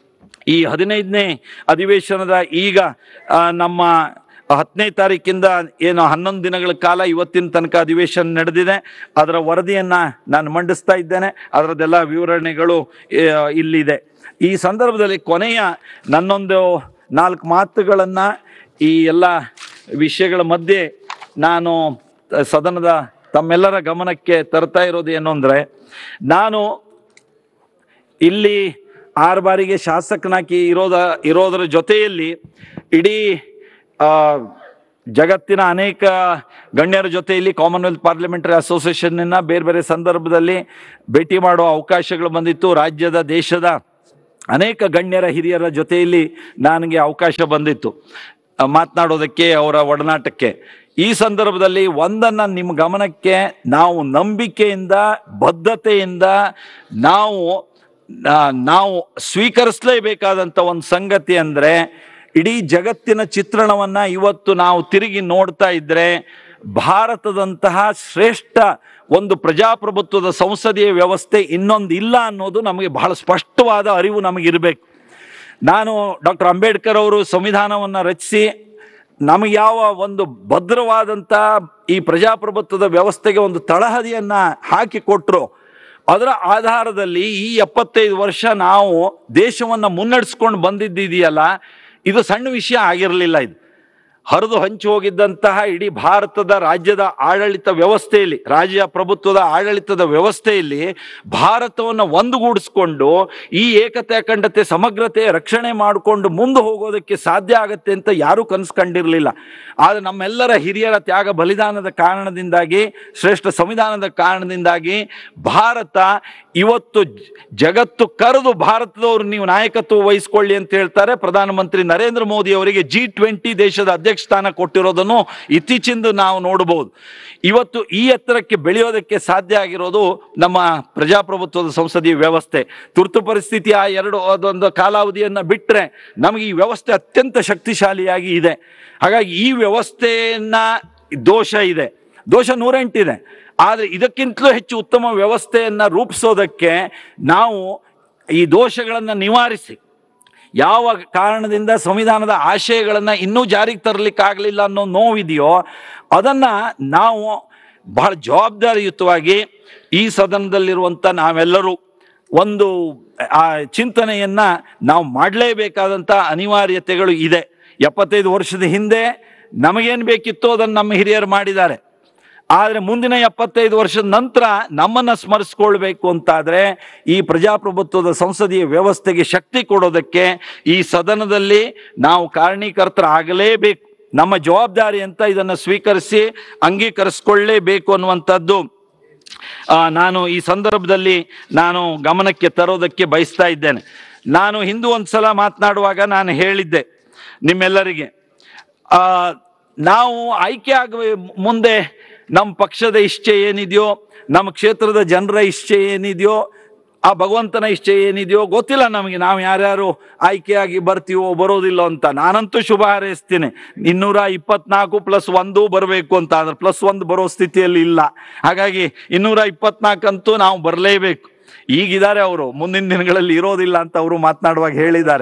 ಈ ಹದಿನೈದನೇ ಅಧಿವೇಶನದ ಈಗ ಆ, ನಮ್ಮ ಹತ್ತನೇ ತಾರೀಕಿಂದ ಏನು ಹನ್ನೊಂದು ದಿನಗಳ ಕಾಲ ಇವತ್ತಿನ ತನಕ ಅಧಿವೇಶನ ನಡೆದಿದೆ ಅದರ ವರದಿಯನ್ನು ನಾನು ಮಂಡಿಸ್ತಾ ಇದ್ದೇನೆ ಅದರದ್ದೆಲ್ಲ ವಿವರಣೆಗಳು ಆ, ಇಲ್ಲಿದೆ ಈ ಸಂದರ್ಭದಲ್ಲಿ ಕೊನೆಯ ನನ್ನೊಂದು ನಾಲ್ಕು ಮಾತುಗಳನ್ನು ಈ ಎಲ್ಲ ವಿಷಯಗಳ ಮಧ್ಯೆ ನಾನು ಸದನದ ತಮ್ಮೆಲ್ಲರ ಗಮನಕ್ಕೆ ತರ್ತಾ ಇರೋದು ಏನು ಅಂದರೆ ನಾನು ಇಲ್ಲಿ ಆರು ಬಾರಿಗೆ ಶಾಸಕನಾಗಿ ಇರೋದ ಇರೋದರ ಜೊತೆಯಲ್ಲಿ ಇಡೀ ಆ, ಜಗತ್ತಿನ ಅನೇಕ ಗಣ್ಯರ ಜೊತೆಯಲ್ಲಿ ಕಾಮನ್ವೆಲ್ತ್ ಪಾರ್ಲಿಮೆಂಟರಿ ಅಸೋಸಿಯೇಷನ್ನ ಬೇರೆ ಬೇರೆ ಸಂದರ್ಭದಲ್ಲಿ ಭೇಟಿ ಮಾಡುವ ಅವಕಾಶಗಳು ಬಂದಿತ್ತು ರಾಜ್ಯದ ದೇಶದ ಅನೇಕ ಗಣ್ಯರ ಹಿರಿಯರ ಜೊತೆಯಲ್ಲಿ ನನಗೆ ಅವಕಾಶ ಬಂದಿತ್ತು ಆ, ಮಾತನಾಡೋದಕ್ಕೆ ಅವರ ಒಡನಾಟಕ್ಕೆ ಈ ಸಂದರ್ಭದಲ್ಲಿ ಒಂದನ್ನು ನಿಮ್ಮ ಗಮನಕ್ಕೆ ನಾವು ನಂಬಿಕೆಯಿಂದ ಬದ್ಧತೆಯಿಂದ ನಾವು ನಾ- ನಾವು ಸ್ವೀಕರಿಸಲೇಬೇಕಾದಂಥ ಒಂದು ಸಂಗತಿ ಅಂದರೆ ಇಡೀ ಜಗತ್ತಿನ ಚಿತ್ರಣವನ್ನು ಇವತ್ತು ನಾವು ತಿರುಗಿ ನೋಡ್ತಾ ಇದ್ದರೆ ಭಾರತದಂತಹ ಶ್ರೇಷ್ಠ ಒಂದು ಪ್ರಜಾಪ್ರಭುತ್ವದ ಸಂಸದೀಯ ವ್ಯವಸ್ಥೆ ಇನ್ನೊಂದು ಇಲ್ಲ ಅನ್ನೋದು ನಮಗೆ ಬಹಳ ಸ್ಪಷ್ಟವಾದ ಅರಿವು ನಮಗಿರಬೇಕು ನಾನು ಡಾಕ್ಟರ್ ಅಂಬೇಡ್ಕರ್ ಅವರು ಸಂವಿಧಾನವನ್ನು ರಚಿಸಿ ನಮಗೆ ಯಾವ ಒಂದು ಭದ್ರವಾದಂಥ ಈ ಪ್ರಜಾಪ್ರಭುತ್ವದ ವ್ಯವಸ್ಥೆಗೆ ಒಂದು ತಳಹದಿಯನ್ನು ಹಾಕಿಕೊಟ್ರು ಅದರ ಆಧಾರದಲ್ಲಿ ಈ ಎಪ್ಪತ್ತೈದು ವರ್ಷ ನಾವು ದೇಶವನ್ನು ಮುನ್ನಡೆಸ್ಕೊಂಡು ಬಂದಿದ್ದಿದೆಯಲ್ಲ ಇದು ಸಣ್ಣ ವಿಷಯ ಆಗಿರಲಿಲ್ಲ ಇದು ಹರಿದು ಹಂಚಿ ಹೋಗಿದ್ದಂತಹ ಇಡೀ ಭಾರತದ ರಾಜ್ಯದ ಆಡಳಿತ ವ್ಯವಸ್ಥೆಯಲ್ಲಿ ರಾಜ್ಯ ಪ್ರಭುತ್ವದ ಆಡಳಿತದ ವ್ಯವಸ್ಥೆಯಲ್ಲಿ ಭಾರತವನ್ನು ಒಂದುಗೂಡಿಸ್ಕೊಂಡು ಈ ಏಕತೆ ಅಖಂಡತೆ ಸಮಗ್ರತೆ ರಕ್ಷಣೆ ಮಾಡಿಕೊಂಡು ಮುಂದೆ ಹೋಗೋದಕ್ಕೆ ಸಾಧ್ಯ ಆಗತ್ತೆ ಅಂತ ಯಾರೂ ಕನಸು ಕಂಡಿರಲಿಲ್ಲ ಆದರೆ ನಮ್ಮೆಲ್ಲರ ಹಿರಿಯರ ತ್ಯಾಗ ಬಲಿದಾನದ ಕಾರಣದಿಂದಾಗಿ ಶ್ರೇಷ್ಠ ಸಂವಿಧಾನದ ಕಾರಣದಿಂದಾಗಿ ಭಾರತ ಇವತ್ತು ಜ- ಜಗತ್ತು ಕರೆದು ಭಾರತದವರು ನೀವು ನಾಯಕತ್ವ ವಹಿಸ್ಕೊಳ್ಳಿ ಅಂತ ಹೇಳ್ತಾರೆ ಪ್ರಧಾನಮಂತ್ರಿ ನರೇಂದ್ರ ಮೋದಿ ಅವರಿಗೆ ಜಿ ಟ್ವೆಂಟಿ ದೇಶದ ಅಧ್ಯಕ್ಷ ಸ್ಥಾನ ಕೊಟ್ಟಿರೋದನ್ನು ಇತ್ತೀಚಿಂದು ನಾವು ನೋಡಬಹುದು ಇವತ್ತು ಈ ಎತ್ತರಕ್ಕೆ ಬೆಳೆಯೋದಕ್ಕೆ ಸಾಧ್ಯ ಆಗಿರೋದು ನಮ್ಮ ಪ್ರಜಾಪ್ರಭುತ್ವದ ಸಂಸದೀಯ ವ್ಯವಸ್ಥೆ ತುರ್ತು ಪರಿಸ್ಥಿತಿಯ ಎರಡು ಅದೊಂದು ಕಾಲಾವಧಿಯನ್ನು ಬಿಟ್ಟರೆ ನಮಗೆ ಈ ವ್ಯವಸ್ಥೆ ಅತ್ಯಂತ ಶಕ್ತಿಶಾಲಿಯಾಗಿ ಇದೆ ಹಾಗಾಗಿ ಈ ವ್ಯವಸ್ಥೆಯನ್ನ ದೋಷ ಇದೆ ದೋಷ ನೂರೆಂಟಿದೆ ಆದರೆ ಇದಕ್ಕಿಂತಲೂ ಹೆಚ್ಚು ಉತ್ತಮ ವ್ಯವಸ್ಥೆಯನ್ನು ರೂಪಿಸೋದಕ್ಕೆ ನಾವು ಈ ದೋಷಗಳನ್ನು ನಿವಾರಿಸಿ ಯಾವ ಕಾರಣದಿಂದ ಸಂವಿಧಾನದ ಆಶಯಗಳನ್ನು ಇನ್ನೂ ಜಾರಿಗೆ ತರಲಿಕ್ಕಾಗಲಿಲ್ಲ ಅನ್ನೋ ನೋವಿದೆಯೋ ಅದನ್ನು ನಾವು ಬಹಳ ಜವಾಬ್ದಾರಿಯುತವಾಗಿ ಈ ಸದನದಲ್ಲಿರುವಂಥ ನಾವೆಲ್ಲರೂ ಒಂದು ಆ ಚಿಂತನೆಯನ್ನು ನಾವು ಮಾಡಲೇಬೇಕಾದಂಥ ಅನಿವಾರ್ಯತೆಗಳು ಇದೆ ಎಪ್ಪತ್ತೈದು ವರ್ಷದ ಹಿಂದೆ ನಮಗೇನು ಬೇಕಿತ್ತೋ ಅದನ್ನು ನಮ್ಮ ಹಿರಿಯರು ಮಾಡಿದ್ದಾರೆ ಆದರೆ ಮುಂದಿನ ಎಪ್ಪತ್ತೈದು ವರ್ಷದ ನಂತರ ನಮ್ಮನ್ನು ಸ್ಮರಿಸ್ಕೊಳ್ಬೇಕು ಅಂತಾದರೆ ಈ ಪ್ರಜಾಪ್ರಭುತ್ವದ ಸಂಸದೀಯ ವ್ಯವಸ್ಥೆಗೆ ಶಕ್ತಿ ಕೊಡೋದಕ್ಕೆ ಈ ಸದನದಲ್ಲಿ ನಾವು ಕಾರಣೀಕರ್ತರಾಗಲೇಬೇಕು ನಮ್ಮ ಜವಾಬ್ದಾರಿ ಅಂತ ಇದನ್ನು ಸ್ವೀಕರಿಸಿ ಅಂಗೀಕರಿಸ್ಕೊಳ್ಳೇಬೇಕು ಅನ್ನುವಂಥದ್ದು ಆ, ನಾನು ಈ ಸಂದರ್ಭದಲ್ಲಿ ನಾನು ಗಮನಕ್ಕೆ ತರೋದಕ್ಕೆ ಬಯಸ್ತಾ ಇದ್ದೇನೆ ನಾನು ಹಿಂದೂ ಒಂದು ಸಲ ಮಾತನಾಡುವಾಗ ನಾನು ಹೇಳಿದ್ದೆ ನಿಮ್ಮೆಲ್ಲರಿಗೆ ಆ, ನಾವು ಆಯ್ಕೆ ಆಗುವ ಮುಂದೆ ನಮ್ಮ ಪಕ್ಷದ ಇಚ್ಛೆ ಏನಿದೆಯೋ ನಮ್ಮ ಕ್ಷೇತ್ರದ ಜನರ ಇಚ್ಛೆ ಏನಿದೆಯೋ ಆ ಭಗವಂತನ ಇಚ್ಛೆ ಏನಿದೆಯೋ ಗೊತ್ತಿಲ್ಲ ನಮಗೆ ನಾವು ಯಾರ್ಯಾರು ಆಯ್ಕೆಯಾಗಿ ಬರ್ತೀವೋ ಬರೋದಿಲ್ಲೋ ಅಂತ ನಾನಂತೂ ಶುಭ ಹಾರೈಸ್ತೀನಿ ಇನ್ನೂರ ಇಪ್ಪತ್ನಾಲ್ಕು ಪ್ಲಸ್ ಒಂದು ಬರಬೇಕು ಅಂತ ಅಂದ್ರೆ ಪ್ಲಸ್ ಒಂದು ಬರೋ ಸ್ಥಿತಿಯಲ್ಲಿ ಇಲ್ಲ ಹಾಗಾಗಿ ಇನ್ನೂರ ಇಪ್ಪತ್ನಾಲ್ಕಂತೂ ನಾವು ಬರಲೇಬೇಕು ಈಗಿದ್ದಾರೆ ಅವರು ಮುಂದಿನ ದಿನಗಳಲ್ಲಿ ಇರೋದಿಲ್ಲ ಅಂತ ಅವರು ಮಾತನಾಡುವಾಗ ಹೇಳಿದ್ದಾರೆ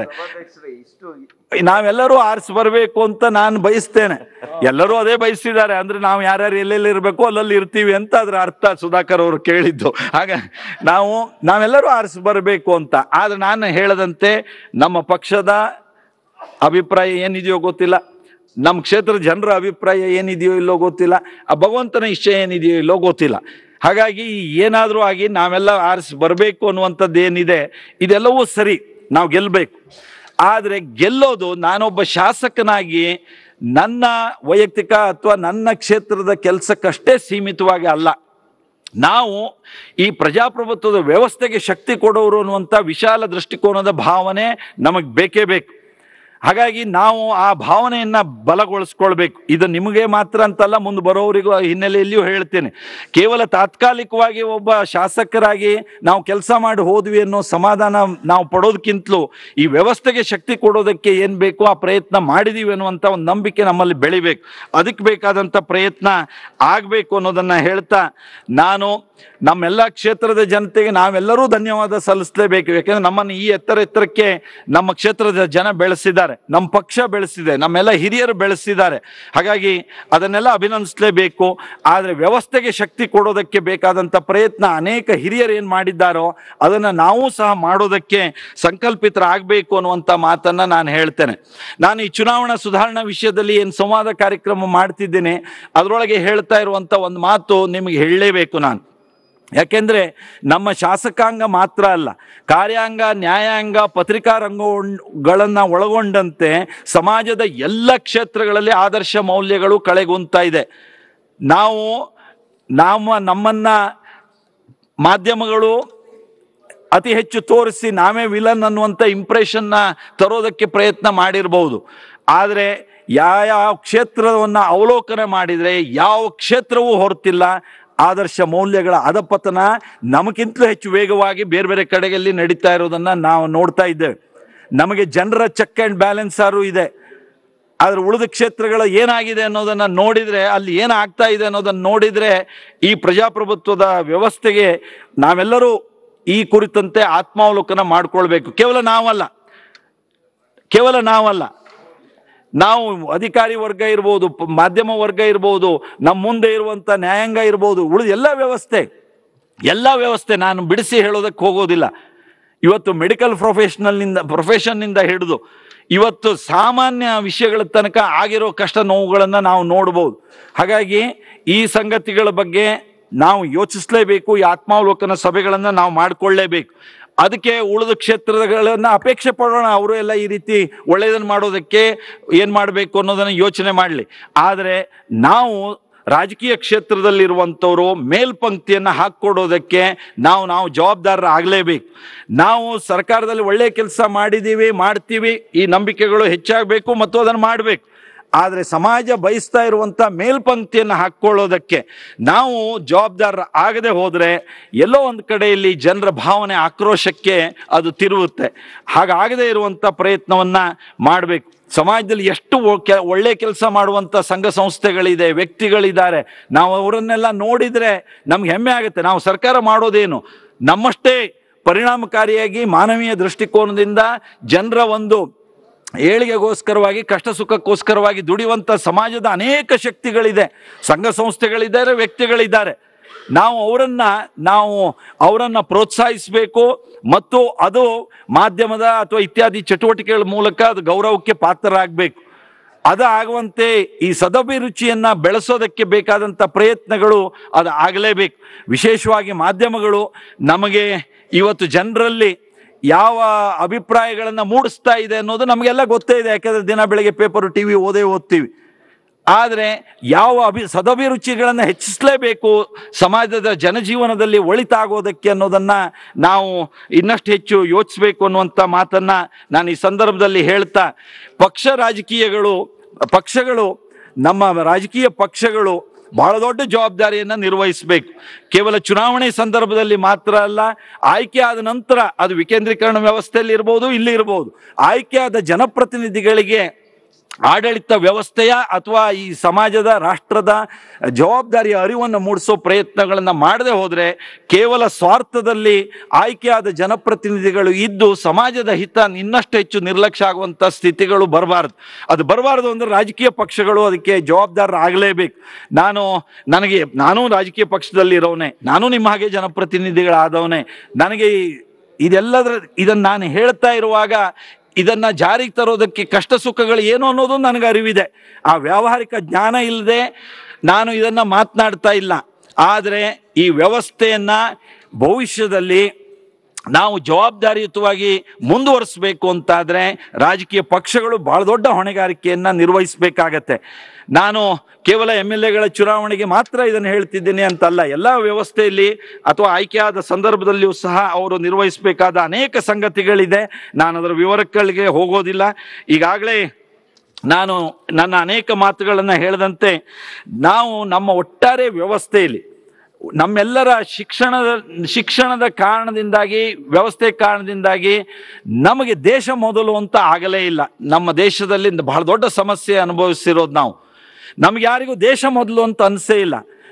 ನಾವೆಲ್ಲರೂ ಆರಿಸಿ ಬರಬೇಕು ಅಂತ ನಾನು ಬಯಸ್ತೇನೆ ಎಲ್ಲರೂ ಅದೇ ಬಯಸಿದ್ದಾರೆ ಅಂದ್ರೆ ನಾವು ಯಾರ್ಯಾರು ಎಲ್ಲೆಲ್ಲಿ ಇರಬೇಕು ಅಲ್ಲಲ್ಲಿ ಇರ್ತೀವಿ ಅಂತ ಅದ್ರ ಅರ್ಥ ಸುಧಾಕರ್ ಅವರು ಕೇಳಿದ್ದು ಹಾಗ ನಾವು ನಾವೆಲ್ಲರೂ ಆರಿಸಿ ಬರಬೇಕು ಅಂತ ಆದ್ರೆ ನಾನು ಹೇಳದಂತೆ ನಮ್ಮ ಪಕ್ಷದ ಅಭಿಪ್ರಾಯ ಏನಿದೆಯೋ ಗೊತ್ತಿಲ್ಲ ನಮ್ಮ ಕ್ಷೇತ್ರದ ಜನರ ಅಭಿಪ್ರಾಯ ಏನಿದೆಯೋ ಇಲ್ಲೋ ಗೊತ್ತಿಲ್ಲ ಆ ಭಗವಂತನ ಇಚ್ಛೆ ಏನಿದೆಯೋ ಇಲ್ಲೋ ಗೊತ್ತಿಲ್ಲ ಹಾಗಾಗಿ ಏನಾದರೂ ಆಗಿ ನಾವೆಲ್ಲ ಆರಿಸಿ ಬರಬೇಕು ಅನ್ನುವಂಥದ್ದು ಏನಿದೆ ಇದೆಲ್ಲವೂ ಸರಿ ನಾವು ಗೆಲ್ಲಬೇಕು ಆದರೆ ಗೆಲ್ಲೋದು ನಾನೊಬ್ಬ ಶಾಸಕನಾಗಿ ನನ್ನ ವೈಯಕ್ತಿಕ ಅಥವಾ ನನ್ನ ಕ್ಷೇತ್ರದ ಕೆಲಸಕ್ಕಷ್ಟೇ ಸೀಮಿತವಾಗಿ ಅಲ್ಲ ನಾವು ಈ ಪ್ರಜಾಪ್ರಭುತ್ವದ ವ್ಯವಸ್ಥೆಗೆ ಶಕ್ತಿ ಕೊಡೋರು ಅನ್ನುವಂಥ ವಿಶಾಲ ದೃಷ್ಟಿಕೋನದ ಭಾವನೆ ನಮಗೆ ಬೇಕೇ ಬೇಕು ಹಾಗಾಗಿ ನಾವು ಆ ಭಾವನೆಯನ್ನ ಬಲಗೊಳಿಸ್ಕೊಳ್ಬೇಕು ಇದು ನಿಮಗೆ ಮಾತ್ರ ಅಂತಲ್ಲ ಮುಂದೆ ಬರೋವರಿಗೂ ಆ ಹಿನ್ನೆಲೆಯಲ್ಲಿಯೂ ಹೇಳ್ತೇನೆ ಕೇವಲ ತಾತ್ಕಾಲಿಕವಾಗಿ ಒಬ್ಬ ಶಾಸಕರಾಗಿ ನಾವು ಕೆಲಸ ಮಾಡಿ ಹೋದ್ವಿ ಅನ್ನೋ ಸಮಾಧಾನ ನಾವು ಪಡೋದಕ್ಕಿಂತಲೂ ಈ ವ್ಯವಸ್ಥೆಗೆ ಶಕ್ತಿ ಕೊಡೋದಕ್ಕೆ ಏನು ಬೇಕೋ ಆ ಪ್ರಯತ್ನ ಮಾಡಿದೀವಿ ಅನ್ನುವಂಥ ಒಂದು ನಂಬಿಕೆ ನಮ್ಮಲ್ಲಿ ಬೆಳಿಬೇಕು ಅದಕ್ಕೆ ಬೇಕಾದಂಥ ಪ್ರಯತ್ನ ಆಗಬೇಕು ಅನ್ನೋದನ್ನ ಹೇಳ್ತಾ ನಾನು ನಮ್ಮೆಲ್ಲ ಕ್ಷೇತ್ರದ ಜನತೆಗೆ ನಾವೆಲ್ಲರೂ ಧನ್ಯವಾದ ಸಲ್ಲಿಸಲೇಬೇಕು ಯಾಕೆಂದ್ರೆ ನಮ್ಮನ್ನು ಈ ಎತ್ತರ ಎತ್ತರಕ್ಕೆ ನಮ್ಮ ಕ್ಷೇತ್ರದ ಜನ ಬೆಳೆಸಿದ್ದಾರೆ ಬೆಳೆಸಿದ್ದಾರೆ ನಮ್ಮ ಪಕ್ಷ ಬೆಳೆಸಿದೆ ನಮ್ಮೆಲ್ಲ ಹಿರಿಯರು ಬೆಳೆಸಿದ್ದಾರೆ ಹಾಗಾಗಿ ಅದನ್ನೆಲ್ಲ ಅಭಿನಂದಿಸಲೇಬೇಕು ಆದರೆ ವ್ಯವಸ್ಥೆಗೆ ಶಕ್ತಿ ಕೊಡೋದಕ್ಕೆ ಬೇಕಾದಂಥ ಪ್ರಯತ್ನ ಅನೇಕ ಹಿರಿಯರು ಏನು ಮಾಡಿದ್ದಾರೋ ಅದನ್ನು ನಾವು ಸಹ ಮಾಡೋದಕ್ಕೆ ಸಂಕಲ್ಪಿತರಾಗಬೇಕು ಅನ್ನುವಂಥ ಮಾತನ್ನ ನಾನು ಹೇಳ್ತೇನೆ ನಾನು ಈ ಚುನಾವಣಾ ಸುಧಾರಣಾ ವಿಷಯದಲ್ಲಿ ಏನು ಸಂವಾದ ಕಾರ್ಯಕ್ರಮ ಮಾಡ್ತಿದ್ದೇನೆ ಅದರೊಳಗೆ ಹೇಳ್ತಾ ಇರುವಂಥ ಒಂದು ಮಾತು ನಿಮಗೆ ಹೇಳಲೇಬೇಕು ನಾನು ಯಾಕೆಂದ್ರೆ ನಮ್ಮ ಶಾಸಕಾಂಗ ಮಾತ್ರ ಅಲ್ಲ ಕಾರ್ಯಾಂಗ ನ್ಯಾಯಾಂಗ ಪತ್ರಿಕಾ ರಂಗಗಳನ್ನ ಒಳಗೊಂಡಂತೆ ಸಮಾಜದ ಎಲ್ಲ ಕ್ಷೇತ್ರಗಳಲ್ಲಿ ಆದರ್ಶ ಮೌಲ್ಯಗಳು ಕಳೆಗುಂತಾ ಇದೆ ನಾವು ನಮ್ಮ ನಮ್ಮನ್ನ ಮಾಧ್ಯಮಗಳು ಅತಿ ಹೆಚ್ಚು ತೋರಿಸಿ ನಾವೇ ವಿಲನ್ ಅನ್ನುವಂಥ ಇಂಪ್ರೆಷನ್ನ ತರೋದಕ್ಕೆ ಪ್ರಯತ್ನ ಮಾಡಿರ್ಬೋದು ಆದರೆ ಯಾವ ಕ್ಷೇತ್ರವನ್ನು ಅವಲೋಕನ ಮಾಡಿದರೆ ಯಾವ ಕ್ಷೇತ್ರವೂ ಹೊರತಿಲ್ಲ ಆದರ್ಶ ಮೌಲ್ಯಗಳ ಅಧಪತನ ನಮಗಿಂತಲೂ ಹೆಚ್ಚು ವೇಗವಾಗಿ ಬೇರೆ ಬೇರೆ ಕಡೆಯಲ್ಲಿ ನಡೀತಾ ಇರೋದನ್ನ ನಾವು ನೋಡ್ತಾ ಇದ್ದೇವೆ ನಮಗೆ ಜನರ ಚೆಕ್ ಆ್ಯಂಡ್ ಬ್ಯಾಲೆನ್ಸ್ ಆರು ಇದೆ ಆದ್ರೆ ಉಳಿದ ಕ್ಷೇತ್ರಗಳ ಏನಾಗಿದೆ ಅನ್ನೋದನ್ನ ನೋಡಿದ್ರೆ ಅಲ್ಲಿ ಏನಾಗ್ತಾ ಇದೆ ಅನ್ನೋದನ್ನ ನೋಡಿದ್ರೆ ಈ ಪ್ರಜಾಪ್ರಭುತ್ವದ ವ್ಯವಸ್ಥೆಗೆ ನಾವೆಲ್ಲರೂ ಈ ಕುರಿತಂತೆ ಆತ್ಮಾವಲೋಕನ ಮಾಡ್ಕೊಳ್ಬೇಕು ಕೇವಲ ನಾವಲ್ಲ ಕೇವಲ ನಾವಲ್ಲ ನಾವು ಅಧಿಕಾರಿ ವರ್ಗ ಇರ್ಬೋದು ಪ- ಮಾಧ್ಯಮ ವರ್ಗ ಇರ್ಬೋದು ನಮ್ಮ ಮುಂದೆ ಇರುವಂತ ನ್ಯಾಯಾಂಗ ಇರ್ಬೋದು ಉಳಿದ ಎಲ್ಲ ವ್ಯವಸ್ಥೆ ಎಲ್ಲ ವ್ಯವಸ್ಥೆ ನಾನು ಬಿಡಿಸಿ ಹೇಳೋದಕ್ಕೆ ಹೋಗೋದಿಲ್ಲ ಇವತ್ತು ಮೆಡಿಕಲ್ ಪ್ರೊಫೆಷನಲ್ನಿಂದ ಪ್ರೊಫೆಷನ್ನಿಂದ ಹಿಡಿದು ಇವತ್ತು ಸಾಮಾನ್ಯ ವಿಷಯಗಳ ತನಕ ಆಗಿರೋ ಕಷ್ಟ ನೋವುಗಳನ್ನು ನಾವು ನೋಡ್ಬೋದು ಹಾಗಾಗಿ ಈ ಸಂಗತಿಗಳ ಬಗ್ಗೆ ನಾವು ಯೋಚಿಸಲೇಬೇಕು ಈ ಆತ್ಮಾವಲೋಕನ ಸಭೆಗಳನ್ನು ನಾವು ಮಾಡಿಕೊಳ್ಳೇಬೇಕು ಅದಕ್ಕೆ ಉಳಿದ ಕ್ಷೇತ್ರಗಳನ್ನ ಅಪೇಕ್ಷೆ ಪಡೋಣ ಅವರು ಎಲ್ಲ ಈ ರೀತಿ ಒಳ್ಳೆಯದನ್ನು ಮಾಡೋದಕ್ಕೆ ಏನು ಮಾಡಬೇಕು ಅನ್ನೋದನ್ನು ಯೋಚನೆ ಮಾಡಲಿ ಆದರೆ ನಾವು ರಾಜಕೀಯ ಕ್ಷೇತ್ರದಲ್ಲಿರುವಂಥವರು ಮೇಲ್ಪಂಕ್ತಿಯನ್ನು ಹಾಕ್ಕೊಡೋದಕ್ಕೆ ನಾವು ನಾವು ಜವಾಬ್ದಾರರ ಆಗಲೇಬೇಕು ನಾವು ಸರ್ಕಾರದಲ್ಲಿ ಒಳ್ಳೆಯ ಕೆಲಸ ಮಾಡಿದ್ದೀವಿ ಮಾಡ್ತೀವಿ ಈ ನಂಬಿಕೆಗಳು ಹೆಚ್ಚಾಗಬೇಕು ಮತ್ತು ಅದನ್ನು ಮಾಡಬೇಕು ಆದರೆ ಸಮಾಜ ಬಯಸ್ತಾ ಇರುವಂಥ ಮೇಲ್ಪಂಕ್ತಿಯನ್ನು ಹಾಕ್ಕೊಳ್ಳೋದಕ್ಕೆ ನಾವು ಜವಾಬ್ದಾರ ಆಗದೆ ಹೋದರೆ ಎಲ್ಲೋ ಒಂದು ಕಡೆಯಲ್ಲಿ ಜನರ ಭಾವನೆ ಆಕ್ರೋಶಕ್ಕೆ ಅದು ತಿರುಗುತ್ತೆ ಹಾಗಾಗದೇ ಇರುವಂಥ ಪ್ರಯತ್ನವನ್ನು ಮಾಡಬೇಕು ಸಮಾಜದಲ್ಲಿ ಎಷ್ಟು ಒ- ಕೆ- ಒಳ್ಳೆ ಕೆಲಸ ಮಾಡುವಂಥ ಸಂಘ ಸಂಸ್ಥೆಗಳಿದೆ ವ್ಯಕ್ತಿಗಳಿದ್ದಾರೆ ನಾವು ಅವರನ್ನೆಲ್ಲ ನೋಡಿದರೆ ನಮ್ಗೆ ಹೆಮ್ಮೆ ಆಗುತ್ತೆ ನಾವು ಸರ್ಕಾರ ಮಾಡೋದೇನು ನಮ್ಮಷ್ಟೇ ಪರಿಣಾಮಕಾರಿಯಾಗಿ ಮಾನವೀಯ ದೃಷ್ಟಿಕೋನದಿಂದ ಜನರ ಒಂದು ಏಳಿಗೆಗೋಸ್ಕರವಾಗಿ ಕಷ್ಟ ಸುಖಕ್ಕೋಸ್ಕರವಾಗಿ ದುಡಿಯುವಂಥ ಸಮಾಜದ ಅನೇಕ ಶಕ್ತಿಗಳಿದೆ ಸಂಘ ಸಂಸ್ಥೆಗಳಿದ್ದಾರೆ ವ್ಯಕ್ತಿಗಳಿದ್ದಾರೆ ನಾವು ಅವರನ್ನ ನಾವು ಅವರನ್ನ ಪ್ರೋತ್ಸಾಹಿಸಬೇಕು ಮತ್ತು ಅದು ಮಾಧ್ಯಮದ ಅಥವಾ ಇತ್ಯಾದಿ ಚಟುವಟಿಕೆಗಳ ಮೂಲಕ ಅದು ಗೌರವಕ್ಕೆ ಪಾತ್ರರಾಗಬೇಕು ಅದು ಆಗುವಂತೆ ಈ ಸದಭಿರುಚಿಯನ್ನ ಬೆಳೆಸೋದಕ್ಕೆ ಬೇಕಾದಂಥ ಪ್ರಯತ್ನಗಳು ಅದು ಆಗಲೇಬೇಕು ವಿಶೇಷವಾಗಿ ಮಾಧ್ಯಮಗಳು ನಮಗೆ ಇವತ್ತು ಜನರಲ್ಲಿ ಯಾವ ಅಭಿಪ್ರಾಯಗಳನ್ನು ಮೂಡಿಸ್ತಾ ಇದೆ ಅನ್ನೋದು ನಮಗೆಲ್ಲ ಗೊತ್ತೇ ಇದೆ ಯಾಕಂದ್ರೆ ದಿನ ಬೆಳಗ್ಗೆ ಪೇಪರು ಟಿ ವಿ ಓದೇ ಓದ್ತೀವಿ ಆದರೆ ಯಾವ ಅಭಿ ಸದಭಿರುಚಿಗಳನ್ನು ಹೆಚ್ಚಿಸಲೇಬೇಕು ಸಮಾಜದ ಜನಜೀವನದಲ್ಲಿ ಒಳಿತಾಗೋದಕ್ಕೆ ಅನ್ನೋದನ್ನ ನಾವು ಇನ್ನಷ್ಟು ಹೆಚ್ಚು ಯೋಚಿಸಬೇಕು ಅನ್ನುವಂಥ ಮಾತನ್ನ ನಾನು ಈ ಸಂದರ್ಭದಲ್ಲಿ ಹೇಳ್ತಾ ಪಕ್ಷ ರಾಜಕೀಯಗಳು ಪಕ್ಷಗಳು ನಮ್ಮ ರಾಜಕೀಯ ಪಕ್ಷಗಳು ಬಹಳ ದೊಡ್ಡ ಜವಾಬ್ದಾರಿಯನ್ನ ನಿರ್ವಹಿಸಬೇಕು ಕೇವಲ ಚುನಾವಣೆ ಸಂದರ್ಭದಲ್ಲಿ ಮಾತ್ರ ಅಲ್ಲ ಆಯ್ಕೆ ಆದ ನಂತರ ಅದು ವಿಕೇಂದ್ರೀಕರಣ ವ್ಯವಸ್ಥೆಯಲ್ಲಿ ಇರ್ಬೋದು ಇಲ್ಲಿ ಇರ್ಬೋದು ಆಯ್ಕೆಯಾದ ಜನಪ್ರತಿನಿಧಿಗಳಿಗೆ ಆಡಳಿತ ವ್ಯವಸ್ಥೆಯ ಅಥವಾ ಈ ಸಮಾಜದ ರಾಷ್ಟ್ರದ ಜವಾಬ್ದಾರಿಯ ಅರಿವನ್ನು ಮೂಡಿಸೋ ಪ್ರಯತ್ನಗಳನ್ನು ಮಾಡದೆ ಹೋದರೆ ಕೇವಲ ಸ್ವಾರ್ಥದಲ್ಲಿ ಆಯ್ಕೆಯಾದ ಜನಪ್ರತಿನಿಧಿಗಳು ಇದ್ದು ಸಮಾಜದ ಹಿತ ಇನ್ನಷ್ಟು ಹೆಚ್ಚು ನಿರ್ಲಕ್ಷ್ಯ ಆಗುವಂಥ ಸ್ಥಿತಿಗಳು ಬರಬಾರ್ದು ಅದು ಬರಬಾರ್ದು ಅಂದ್ರೆ ರಾಜಕೀಯ ಪಕ್ಷಗಳು ಅದಕ್ಕೆ ಜವಾಬ್ದಾರರಾಗಲೇಬೇಕು ನಾನು ನನಗೆ ನಾನು ರಾಜಕೀಯ ಪಕ್ಷದಲ್ಲಿರೋನೆ ನಾನು ನಿಮ್ಮ ಹಾಗೆ ಜನಪ್ರತಿನಿಧಿಗಳಾದವನೇ ನನಗೆ ಈ- ಇದೆಲ್ಲದರ ಇದನ್ನು ನಾನು ಹೇಳ್ತಾ ಇರುವಾಗ ಇದನ್ನ ಜಾರಿಗೆ ತರೋದಕ್ಕೆ ಕಷ್ಟ ಸುಖಗಳು ಏನು ಅನ್ನೋದು ನನಗೆ ಅರಿವಿದೆ ಆ ವ್ಯಾವಹಾರಿಕ ಜ್ಞಾನ ಇಲ್ಲದೆ ನಾನು ಇದನ್ನ ಮಾತನಾಡ್ತಾ ಇಲ್ಲ ಆದರೆ ಈ ವ್ಯವಸ್ಥೆಯನ್ನ ಭವಿಷ್ಯದಲ್ಲಿ ನಾವು ಜವಾಬ್ದಾರಿಯುತವಾಗಿ ಮುಂದುವರಿಸಬೇಕು ಅಂತಾದರೆ ರಾಜಕೀಯ ಪಕ್ಷಗಳು ಬಹಳ ದೊಡ್ಡ ಹೊಣೆಗಾರಿಕೆಯನ್ನು ನಿರ್ವಹಿಸಬೇಕಾಗತ್ತೆ ನಾನು ಕೇವಲ ಎಮ್ ಎಲ್ ಎಗಳ ಚುನಾವಣೆಗೆ ಮಾತ್ರ ಇದನ್ನು ಹೇಳ್ತಿದ್ದೀನಿ ಅಂತಲ್ಲ ಎಲ್ಲ ವ್ಯವಸ್ಥೆಯಲ್ಲಿ ಅಥವಾ ಆಯ್ಕೆಯಾದ ಸಂದರ್ಭದಲ್ಲಿಯೂ ಸಹ ಅವರು ನಿರ್ವಹಿಸಬೇಕಾದ ಅನೇಕ ಸಂಗತಿಗಳಿದೆ ನಾನು ಅದರ ವಿವರಗಳಿಗೆ ಹೋಗೋದಿಲ್ಲ ಈಗಾಗಲೇ ನಾನು ನನ್ನ ಅನೇಕ ಮಾತುಗಳನ್ನು ಹೇಳಿದಂತೆ ನಾವು ನಮ್ಮ ಒಟ್ಟಾರೆ ವ್ಯವಸ್ಥೆಯಲ್ಲಿ ನಮ್ಮೆಲ್ಲರ ಶಿಕ್ಷಣದ ಶಿಕ್ಷಣದ ಕಾರಣದಿಂದಾಗಿ ವ್ಯವಸ್ಥೆ ಕಾರಣದಿಂದಾಗಿ ನಮಗೆ ದೇಶ ಮೊದಲು ಅಂತ ಆಗಲೇ ಇಲ್ಲ ನಮ್ಮ ದೇಶದಲ್ಲಿ ಬಹಳ ದೊಡ್ಡ ಸಮಸ್ಯೆ ಅನುಭವಿಸಿರೋದು ನಾವು ನಮ್ಗೆ ಯಾರಿಗೂ ದೇಶ ಮೊದಲು ಅಂತ ಅನಿಸೇ ಇಲ್ಲ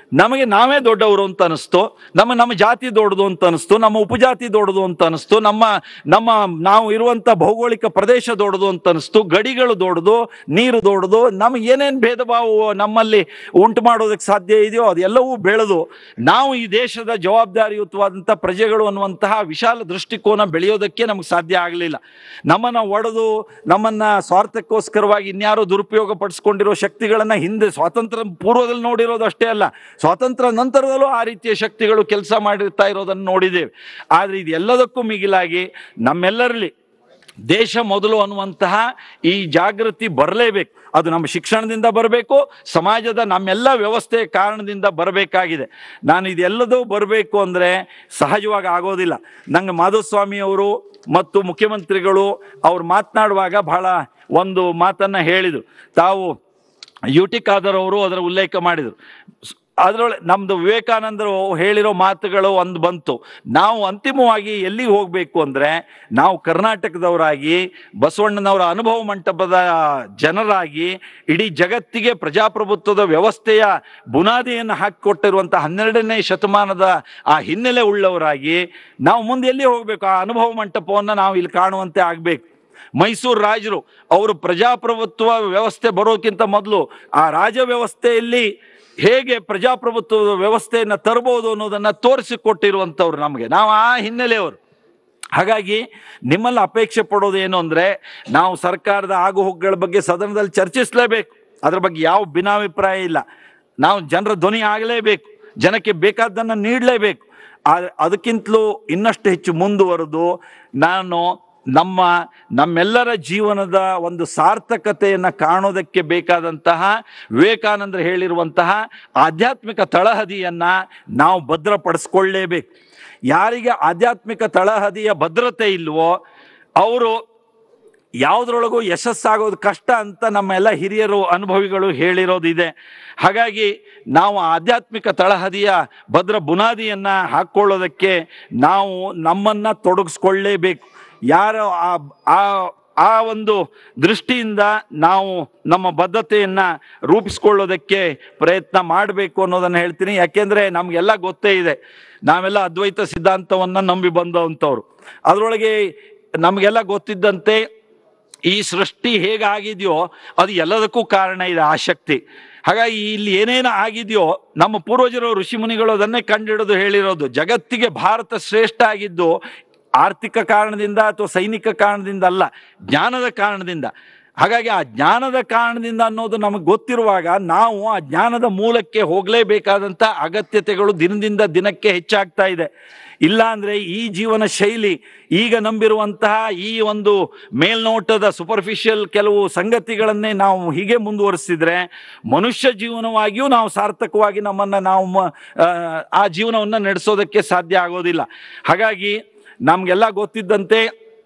ನಮಗೆ ನಾವೇ ದೊಡ್ಡವರು ಅಂತ ಅನಿಸ್ತು ನಮ್ಮ ನಮ್ಮ ಜಾತಿ ದೊಡ್ಡದು ಅಂತ ಅನಿಸ್ತು ನಮ್ಮ ಉಪಜಾತಿ ದೊಡ್ಡದು ಅಂತ ಅನಿಸ್ತು ನಮ್ಮ ನಮ್ಮ ನಾವು ಇರುವಂತ ಭೌಗೋಳಿಕ ಪ್ರದೇಶ ದೊಡ್ಡದು ಅಂತ ಅನಿಸ್ತು ಗಡಿಗಳು ದೊಡ್ಡದು ನೀರು ದೊಡ್ಡದು ನಮಗೆ ಏನೇನು ಭೇದ ಭಾವ ನಮ್ಮಲ್ಲಿ ಉಂಟು ಮಾಡೋದಕ್ಕೆ ಸಾಧ್ಯ ಇದೆಯೋ ಅದೆಲ್ಲವೂ ಬೆಳೆದು ನಾವು ಈ ದೇಶದ ಜವಾಬ್ದಾರಿಯುತವಾದಂಥ ಪ್ರಜೆಗಳು ಅನ್ನುವಂತಹ ವಿಶಾಲ ದೃಷ್ಟಿಕೋನ ಬೆಳೆಯೋದಕ್ಕೆ ನಮಗೆ ಸಾಧ್ಯ ಆಗಲಿಲ್ಲ ನಮ್ಮನ್ನ ಒಡೆದು ನಮ್ಮನ್ನ ಸ್ವಾರ್ಥಕ್ಕೋಸ್ಕರವಾಗಿ ಇನ್ಯಾರೋ ದುರುಪಯೋಗ ಪಡಿಸ್ಕೊಂಡಿರೋ ಶಕ್ತಿಗಳನ್ನ ಹಿಂದೆ ಸ್ವಾತಂತ್ರ್ಯ ಪೂರ್ವದಲ್ಲಿ ನೋಡಿರೋದು ಅಷ್ಟೇ ಅಲ್ಲ ಸ್ವಾತಂತ್ರ್ಯ ನಂತರದಲ್ಲೂ ಆ ರೀತಿಯ ಶಕ್ತಿಗಳು ಕೆಲಸ ಮಾಡಿರ್ತಾ ಇರೋದನ್ನು ನೋಡಿದ್ದೇವೆ ಆದರೆ ಇದೆಲ್ಲದಕ್ಕೂ ಮಿಗಿಲಾಗಿ ನಮ್ಮೆಲ್ಲರಲ್ಲಿ ದೇಶ ಮೊದಲು ಅನ್ನುವಂತಹ ಈ ಜಾಗೃತಿ ಬರಲೇಬೇಕು ಅದು ನಮ್ಮ ಶಿಕ್ಷಣದಿಂದ ಬರಬೇಕು ಸಮಾಜದ ನಮ್ಮೆಲ್ಲ ವ್ಯವಸ್ಥೆಯ ಕಾರಣದಿಂದ ಬರಬೇಕಾಗಿದೆ ನಾನು ಇದೆಲ್ಲದೂ ಬರಬೇಕು ಅಂದರೆ ಸಹಜವಾಗಿ ಆಗೋದಿಲ್ಲ ನಂಗೆ ಮಾಧುಸ್ವಾಮಿ ಅವರು ಮತ್ತು ಮುಖ್ಯಮಂತ್ರಿಗಳು ಅವ್ರು ಮಾತನಾಡುವಾಗ ಬಹಳ ಒಂದು ಮಾತನ್ನ ಹೇಳಿದರು ತಾವು ಯು ಟಿ ಖಾದರ್ ಅವರು ಅದರ ಉಲ್ಲೇಖ ಮಾಡಿದರು ಅದರೊಳಗೆ ನಮ್ದು ವಿವೇಕಾನಂದರು ಹೇಳಿರೋ ಮಾತುಗಳು ಒಂದು ಬಂತು ನಾವು ಅಂತಿಮವಾಗಿ ಎಲ್ಲಿಗೆ ಹೋಗಬೇಕು ಅಂದರೆ ನಾವು ಕರ್ನಾಟಕದವರಾಗಿ ಬಸವಣ್ಣನವರ ಅನುಭವ ಮಂಟಪದ ಜನರಾಗಿ ಇಡೀ ಜಗತ್ತಿಗೆ ಪ್ರಜಾಪ್ರಭುತ್ವದ ವ್ಯವಸ್ಥೆಯ ಬುನಾದಿಯನ್ನು ಹಾಕಿಕೊಟ್ಟಿರುವಂಥ ಹನ್ನೆರಡನೇ ಶತಮಾನದ ಆ ಹಿನ್ನೆಲೆ ಉಳ್ಳವರಾಗಿ ನಾವು ಮುಂದೆ ಎಲ್ಲಿ ಹೋಗಬೇಕು ಆ ಅನುಭವ ಮಂಟಪವನ್ನು ನಾವು ಇಲ್ಲಿ ಕಾಣುವಂತೆ ಆಗಬೇಕು ಮೈಸೂರು ರಾಜರು ಅವರು ಪ್ರಜಾಪ್ರಭುತ್ವ ವ್ಯವಸ್ಥೆ ಬರೋಕ್ಕಿಂತ ಮೊದಲು ಆ ರಾಜ ವ್ಯವಸ್ಥೆಯಲ್ಲಿ ಹೇಗೆ ಪ್ರಜಾಪ್ರಭುತ್ವದ ವ್ಯವಸ್ಥೆಯನ್ನು ತರಬಹುದು ಅನ್ನೋದನ್ನ ತೋರಿಸಿಕೊಟ್ಟಿರುವಂಥವ್ರು ನಮಗೆ ನಾವು ಆ ಹಿನ್ನೆಲೆಯವರು ಹಾಗಾಗಿ ನಿಮ್ಮಲ್ಲಿ ಅಪೇಕ್ಷೆ ಪಡೋದು ಏನು ಅಂದರೆ ನಾವು ಸರ್ಕಾರದ ಆಗುಹೋಗುಗಳ ಬಗ್ಗೆ ಸದನದಲ್ಲಿ ಚರ್ಚಿಸಲೇಬೇಕು ಅದ್ರ ಬಗ್ಗೆ ಯಾವ ಭಿನ್ನಾಭಿಪ್ರಾಯ ಇಲ್ಲ ನಾವು ಜನರ ಧ್ವನಿ ಆಗಲೇಬೇಕು ಜನಕ್ಕೆ ಬೇಕಾದ್ದನ್ನು ನೀಡಲೇಬೇಕು ಅದಕ್ಕಿಂತಲೂ ಇನ್ನಷ್ಟು ಹೆಚ್ಚು ಮುಂದುವರೆದು ನಾನು ನಮ್ಮ ನಮ್ಮೆಲ್ಲರ ಜೀವನದ ಒಂದು ಸಾರ್ಥಕತೆಯನ್ನು ಕಾಣೋದಕ್ಕೆ ಬೇಕಾದಂತಹ ವಿವೇಕಾನಂದರು ಹೇಳಿರುವಂತಹ ಆಧ್ಯಾತ್ಮಿಕ ತಳಹದಿಯನ್ನು ನಾವು ಭದ್ರಪಡಿಸ್ಕೊಳ್ಳೇಬೇಕು ಯಾರಿಗೆ ಆಧ್ಯಾತ್ಮಿಕ ತಳಹದಿಯ ಭದ್ರತೆ ಇಲ್ವೋ ಅವರು ಯಾವುದ್ರೊಳಗೂ ಯಶಸ್ಸಾಗೋದು ಕಷ್ಟ ಅಂತ ನಮ್ಮೆಲ್ಲ ಹಿರಿಯರು ಅನುಭವಿಗಳು ಹೇಳಿರೋದಿದೆ ಹಾಗಾಗಿ ನಾವು ಆಧ್ಯಾತ್ಮಿಕ ತಳಹದಿಯ ಭದ್ರ ಬುನಾದಿಯನ್ನು ಹಾಕ್ಕೊಳ್ಳೋದಕ್ಕೆ ನಾವು ನಮ್ಮನ್ನು ತೊಡಗಿಸ್ಕೊಳ್ಳೇಬೇಕು ಯಾರು ಆ ಆ ಆ ಒಂದು ದೃಷ್ಟಿಯಿಂದ ನಾವು ನಮ್ಮ ಬದ್ಧತೆಯನ್ನು ರೂಪಿಸ್ಕೊಳ್ಳೋದಕ್ಕೆ ಪ್ರಯತ್ನ ಮಾಡಬೇಕು ಅನ್ನೋದನ್ನು ಹೇಳ್ತೀನಿ ಯಾಕೆಂದರೆ ನಮಗೆಲ್ಲ ಗೊತ್ತೇ ಇದೆ ನಾವೆಲ್ಲ ಅದ್ವೈತ ಸಿದ್ಧಾಂತವನ್ನು ನಂಬಿ ಬಂದಂಥವ್ರು ಅದರೊಳಗೆ ನಮಗೆಲ್ಲ ಗೊತ್ತಿದ್ದಂತೆ ಈ ಸೃಷ್ಟಿ ಹೇಗಾಗಿದೆಯೋ ಅದು ಎಲ್ಲದಕ್ಕೂ ಕಾರಣ ಇದೆ ಆ ಶಕ್ತಿ ಹಾಗಾಗಿ ಇಲ್ಲಿ ಏನೇನು ಆಗಿದೆಯೋ ನಮ್ಮ ಪೂರ್ವಜರು ಋಷಿಮುನಿಗಳು ಅದನ್ನೇ ಕಂಡಿಡಿದು ಹೇಳಿರೋದು ಜಗತ್ತಿಗೆ ಭಾರತ ಶ್ರೇಷ್ಠ ಆಗಿದ್ದು ಆರ್ಥಿಕ ಕಾರಣದಿಂದ ಅಥವಾ ಸೈನಿಕ ಕಾರಣದಿಂದ ಅಲ್ಲ ಜ್ಞಾನದ ಕಾರಣದಿಂದ ಹಾಗಾಗಿ ಆ ಜ್ಞಾನದ ಕಾರಣದಿಂದ ಅನ್ನೋದು ನಮಗೆ ಗೊತ್ತಿರುವಾಗ ನಾವು ಆ ಜ್ಞಾನದ ಮೂಲಕ್ಕೆ ಹೋಗಲೇಬೇಕಾದಂಥ ಅಗತ್ಯತೆಗಳು ದಿನದಿಂದ ದಿನಕ್ಕೆ ಹೆಚ್ಚಾಗ್ತಾ ಇದೆ ಇಲ್ಲ ಅಂದರೆ ಈ ಜೀವನ ಶೈಲಿ ಈಗ ನಂಬಿರುವಂತಹ ಈ ಒಂದು ಮೇಲ್ನೋಟದ ಸೂಪರ್ಫಿಷಿಯಲ್ ಕೆಲವು ಸಂಗತಿಗಳನ್ನೇ ನಾವು ಹೀಗೆ ಮುಂದುವರಿಸಿದ್ರೆ ಮನುಷ್ಯ ಜೀವನವಾಗಿಯೂ ನಾವು ಸಾರ್ಥಕವಾಗಿ ನಮ್ಮನ್ನು ನಾವು ಮ- ಆ, ಆ ಜೀವನವನ್ನು ನಡೆಸೋದಕ್ಕೆ ಸಾಧ್ಯ ಆಗೋದಿಲ್ಲ ಹಾಗಾಗಿ ನಮಗೆಲ್ಲ ಗೊತ್ತಿದ್ದಂತೆ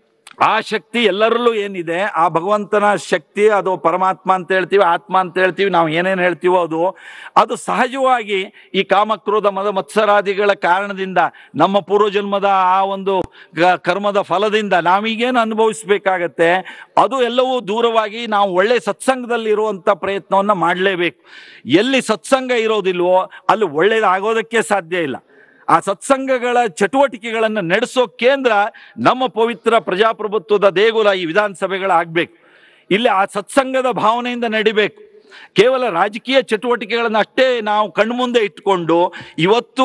ಆ ಶಕ್ತಿ ಎಲ್ಲರಲ್ಲೂ ಏನಿದೆ ಆ ಭಗವಂತನ ಶಕ್ತಿ ಅದು ಪರಮಾತ್ಮ ಅಂತ ಹೇಳ್ತೀವಿ ಆತ್ಮ ಅಂತ ಹೇಳ್ತೀವಿ ನಾವು ಏನೇನು ಹೇಳ್ತೀವೋ ಅದು ಅದು ಸಹಜವಾಗಿ ಈ ಕಾಮಕ್ರೋಧ ಮದ ಮತ್ಸರಾದಿಗಳ ಕಾರಣದಿಂದ ನಮ್ಮ ಪೂರ್ವಜನ್ಮದ ಆ ಒಂದು ಗ- ಕರ್ಮದ ಫಲದಿಂದ ನಾವೀಗೇನು ಅನುಭವಿಸ್ಬೇಕಾಗತ್ತೆ ಅದು ಎಲ್ಲವೂ ದೂರವಾಗಿ ನಾವು ಒಳ್ಳೆ ಸತ್ಸಂಗದಲ್ಲಿ ಇರುವಂಥ ಪ್ರಯತ್ನವನ್ನು ಮಾಡಲೇಬೇಕು ಎಲ್ಲಿ ಸತ್ಸಂಗ ಇರೋದಿಲ್ವೋ ಅಲ್ಲಿ ಒಳ್ಳೇದಾಗೋದಕ್ಕೆ ಸಾಧ್ಯ ಇಲ್ಲ ಆ ಸತ್ಸಂಗಗಳ ಚಟುವಟಿಕೆಗಳನ್ನು ನಡೆಸೋ ಕೇಂದ್ರ ನಮ್ಮ ಪವಿತ್ರ ಪ್ರಜಾಪ್ರಭುತ್ವದ ದೇಗುಲ ಈ ವಿಧಾನಸಭೆಗಳಾಗಬೇಕು ಇಲ್ಲಿ ಆ ಸತ್ಸಂಗದ ಭಾವನೆಯಿಂದ ನಡಿಬೇಕು ಕೇವಲ ರಾಜಕೀಯ ಚಟುವಟಿಕೆಗಳನ್ನು ಅಷ್ಟೇ ನಾವು ಕಣ್ಮುಂದೆ ಇಟ್ಕೊಂಡು ಇವತ್ತು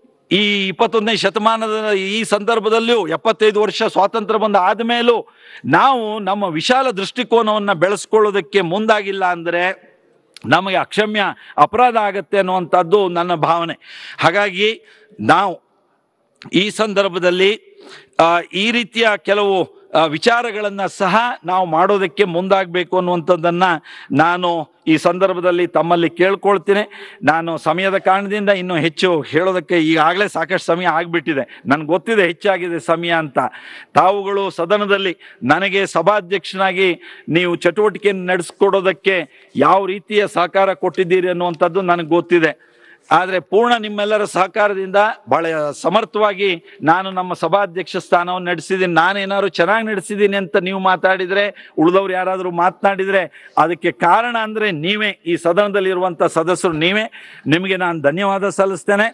ಈ ಇಪ್ಪತ್ತೊಂದನೇ ಶತಮಾನದ ಈ ಸಂದರ್ಭದಲ್ಲಿಯೂ ಎಪ್ಪತ್ತೈದು ವರ್ಷ ಸ್ವಾತಂತ್ರ್ಯ ಬಂದ ಆದಮೇಲೂ ನಾವು ನಮ್ಮ ವಿಶಾಲ ದೃಷ್ಟಿಕೋನವನ್ನು ಬೆಳೆಸ್ಕೊಳ್ಳೋದಕ್ಕೆ ಮುಂದಾಗಿಲ್ಲ ಅಂದರೆ ನಮಗೆ ಅಕ್ಷಮ್ಯ ಅಪರಾಧ ಆಗತ್ತೆ ಅನ್ನುವಂಥದ್ದು ನನ್ನ ಭಾವನೆ ಹಾಗಾಗಿ ನಾವು ಈ ಸಂದರ್ಭದಲ್ಲಿ ಆ, ಈ ರೀತಿಯ ಕೆಲವು ಆ, ವಿಚಾರಗಳನ್ನು ಸಹ ನಾವು ಮಾಡೋದಕ್ಕೆ ಮುಂದಾಗಬೇಕು ಅನ್ನುವಂಥದ್ದನ್ನು ನಾನು ಈ ಸಂದರ್ಭದಲ್ಲಿ ತಮ್ಮಲ್ಲಿ ಕೇಳ್ಕೊಳ್ತೀನಿ ನಾನು ಸಮಯದ ಕಾರಣದಿಂದ ಇನ್ನೂ ಹೆಚ್ಚು ಹೇಳೋದಕ್ಕೆ ಈಗಾಗಲೇ ಸಾಕಷ್ಟು ಸಮಯ ಆಗಿಬಿಟ್ಟಿದೆ ನನಗೆ ಗೊತ್ತಿದೆ ಹೆಚ್ಚಾಗಿದೆ ಸಮಯ ಅಂತ ತಾವುಗಳು ಸದನದಲ್ಲಿ ನನಗೆ ಸಭಾಧ್ಯಕ್ಷನಾಗಿ ನೀವು ಚಟುವಟಿಕೆಯನ್ನು ನಡೆಸ್ಕೊಡೋದಕ್ಕೆ ಯಾವ ರೀತಿಯ ಸಹಕಾರ ಕೊಟ್ಟಿದ್ದೀರಿ ಅನ್ನುವಂಥದ್ದು ನನಗೆ ಗೊತ್ತಿದೆ ಆದರೆ ಪೂರ್ಣ ನಿಮ್ಮೆಲ್ಲರ ಸಹಕಾರದಿಂದ ಬಹಳ ಸಮರ್ಥವಾಗಿ ನಾನು ನಮ್ಮ ಸಭಾಧ್ಯಕ್ಷ ಸ್ಥಾನವನ್ನು ನಡೆಸಿದ್ದೀನಿ ನಾನೇನಾದ್ರು ಚೆನ್ನಾಗಿ ನಡೆಸಿದ್ದೀನಿ ಅಂತ ನೀವು ಮಾತಾಡಿದರೆ ಉಳಿದವ್ರು ಯಾರಾದರೂ ಮಾತನಾಡಿದರೆ ಅದಕ್ಕೆ ಕಾರಣ ಅಂದರೆ ನೀವೇ ಈ ಸದನದಲ್ಲಿರುವಂಥ ಸದಸ್ಯರು ನೀವೇ ನಿಮಗೆ ನಾನು ಧನ್ಯವಾದ ಸಲ್ಲಿಸ್ತೇನೆ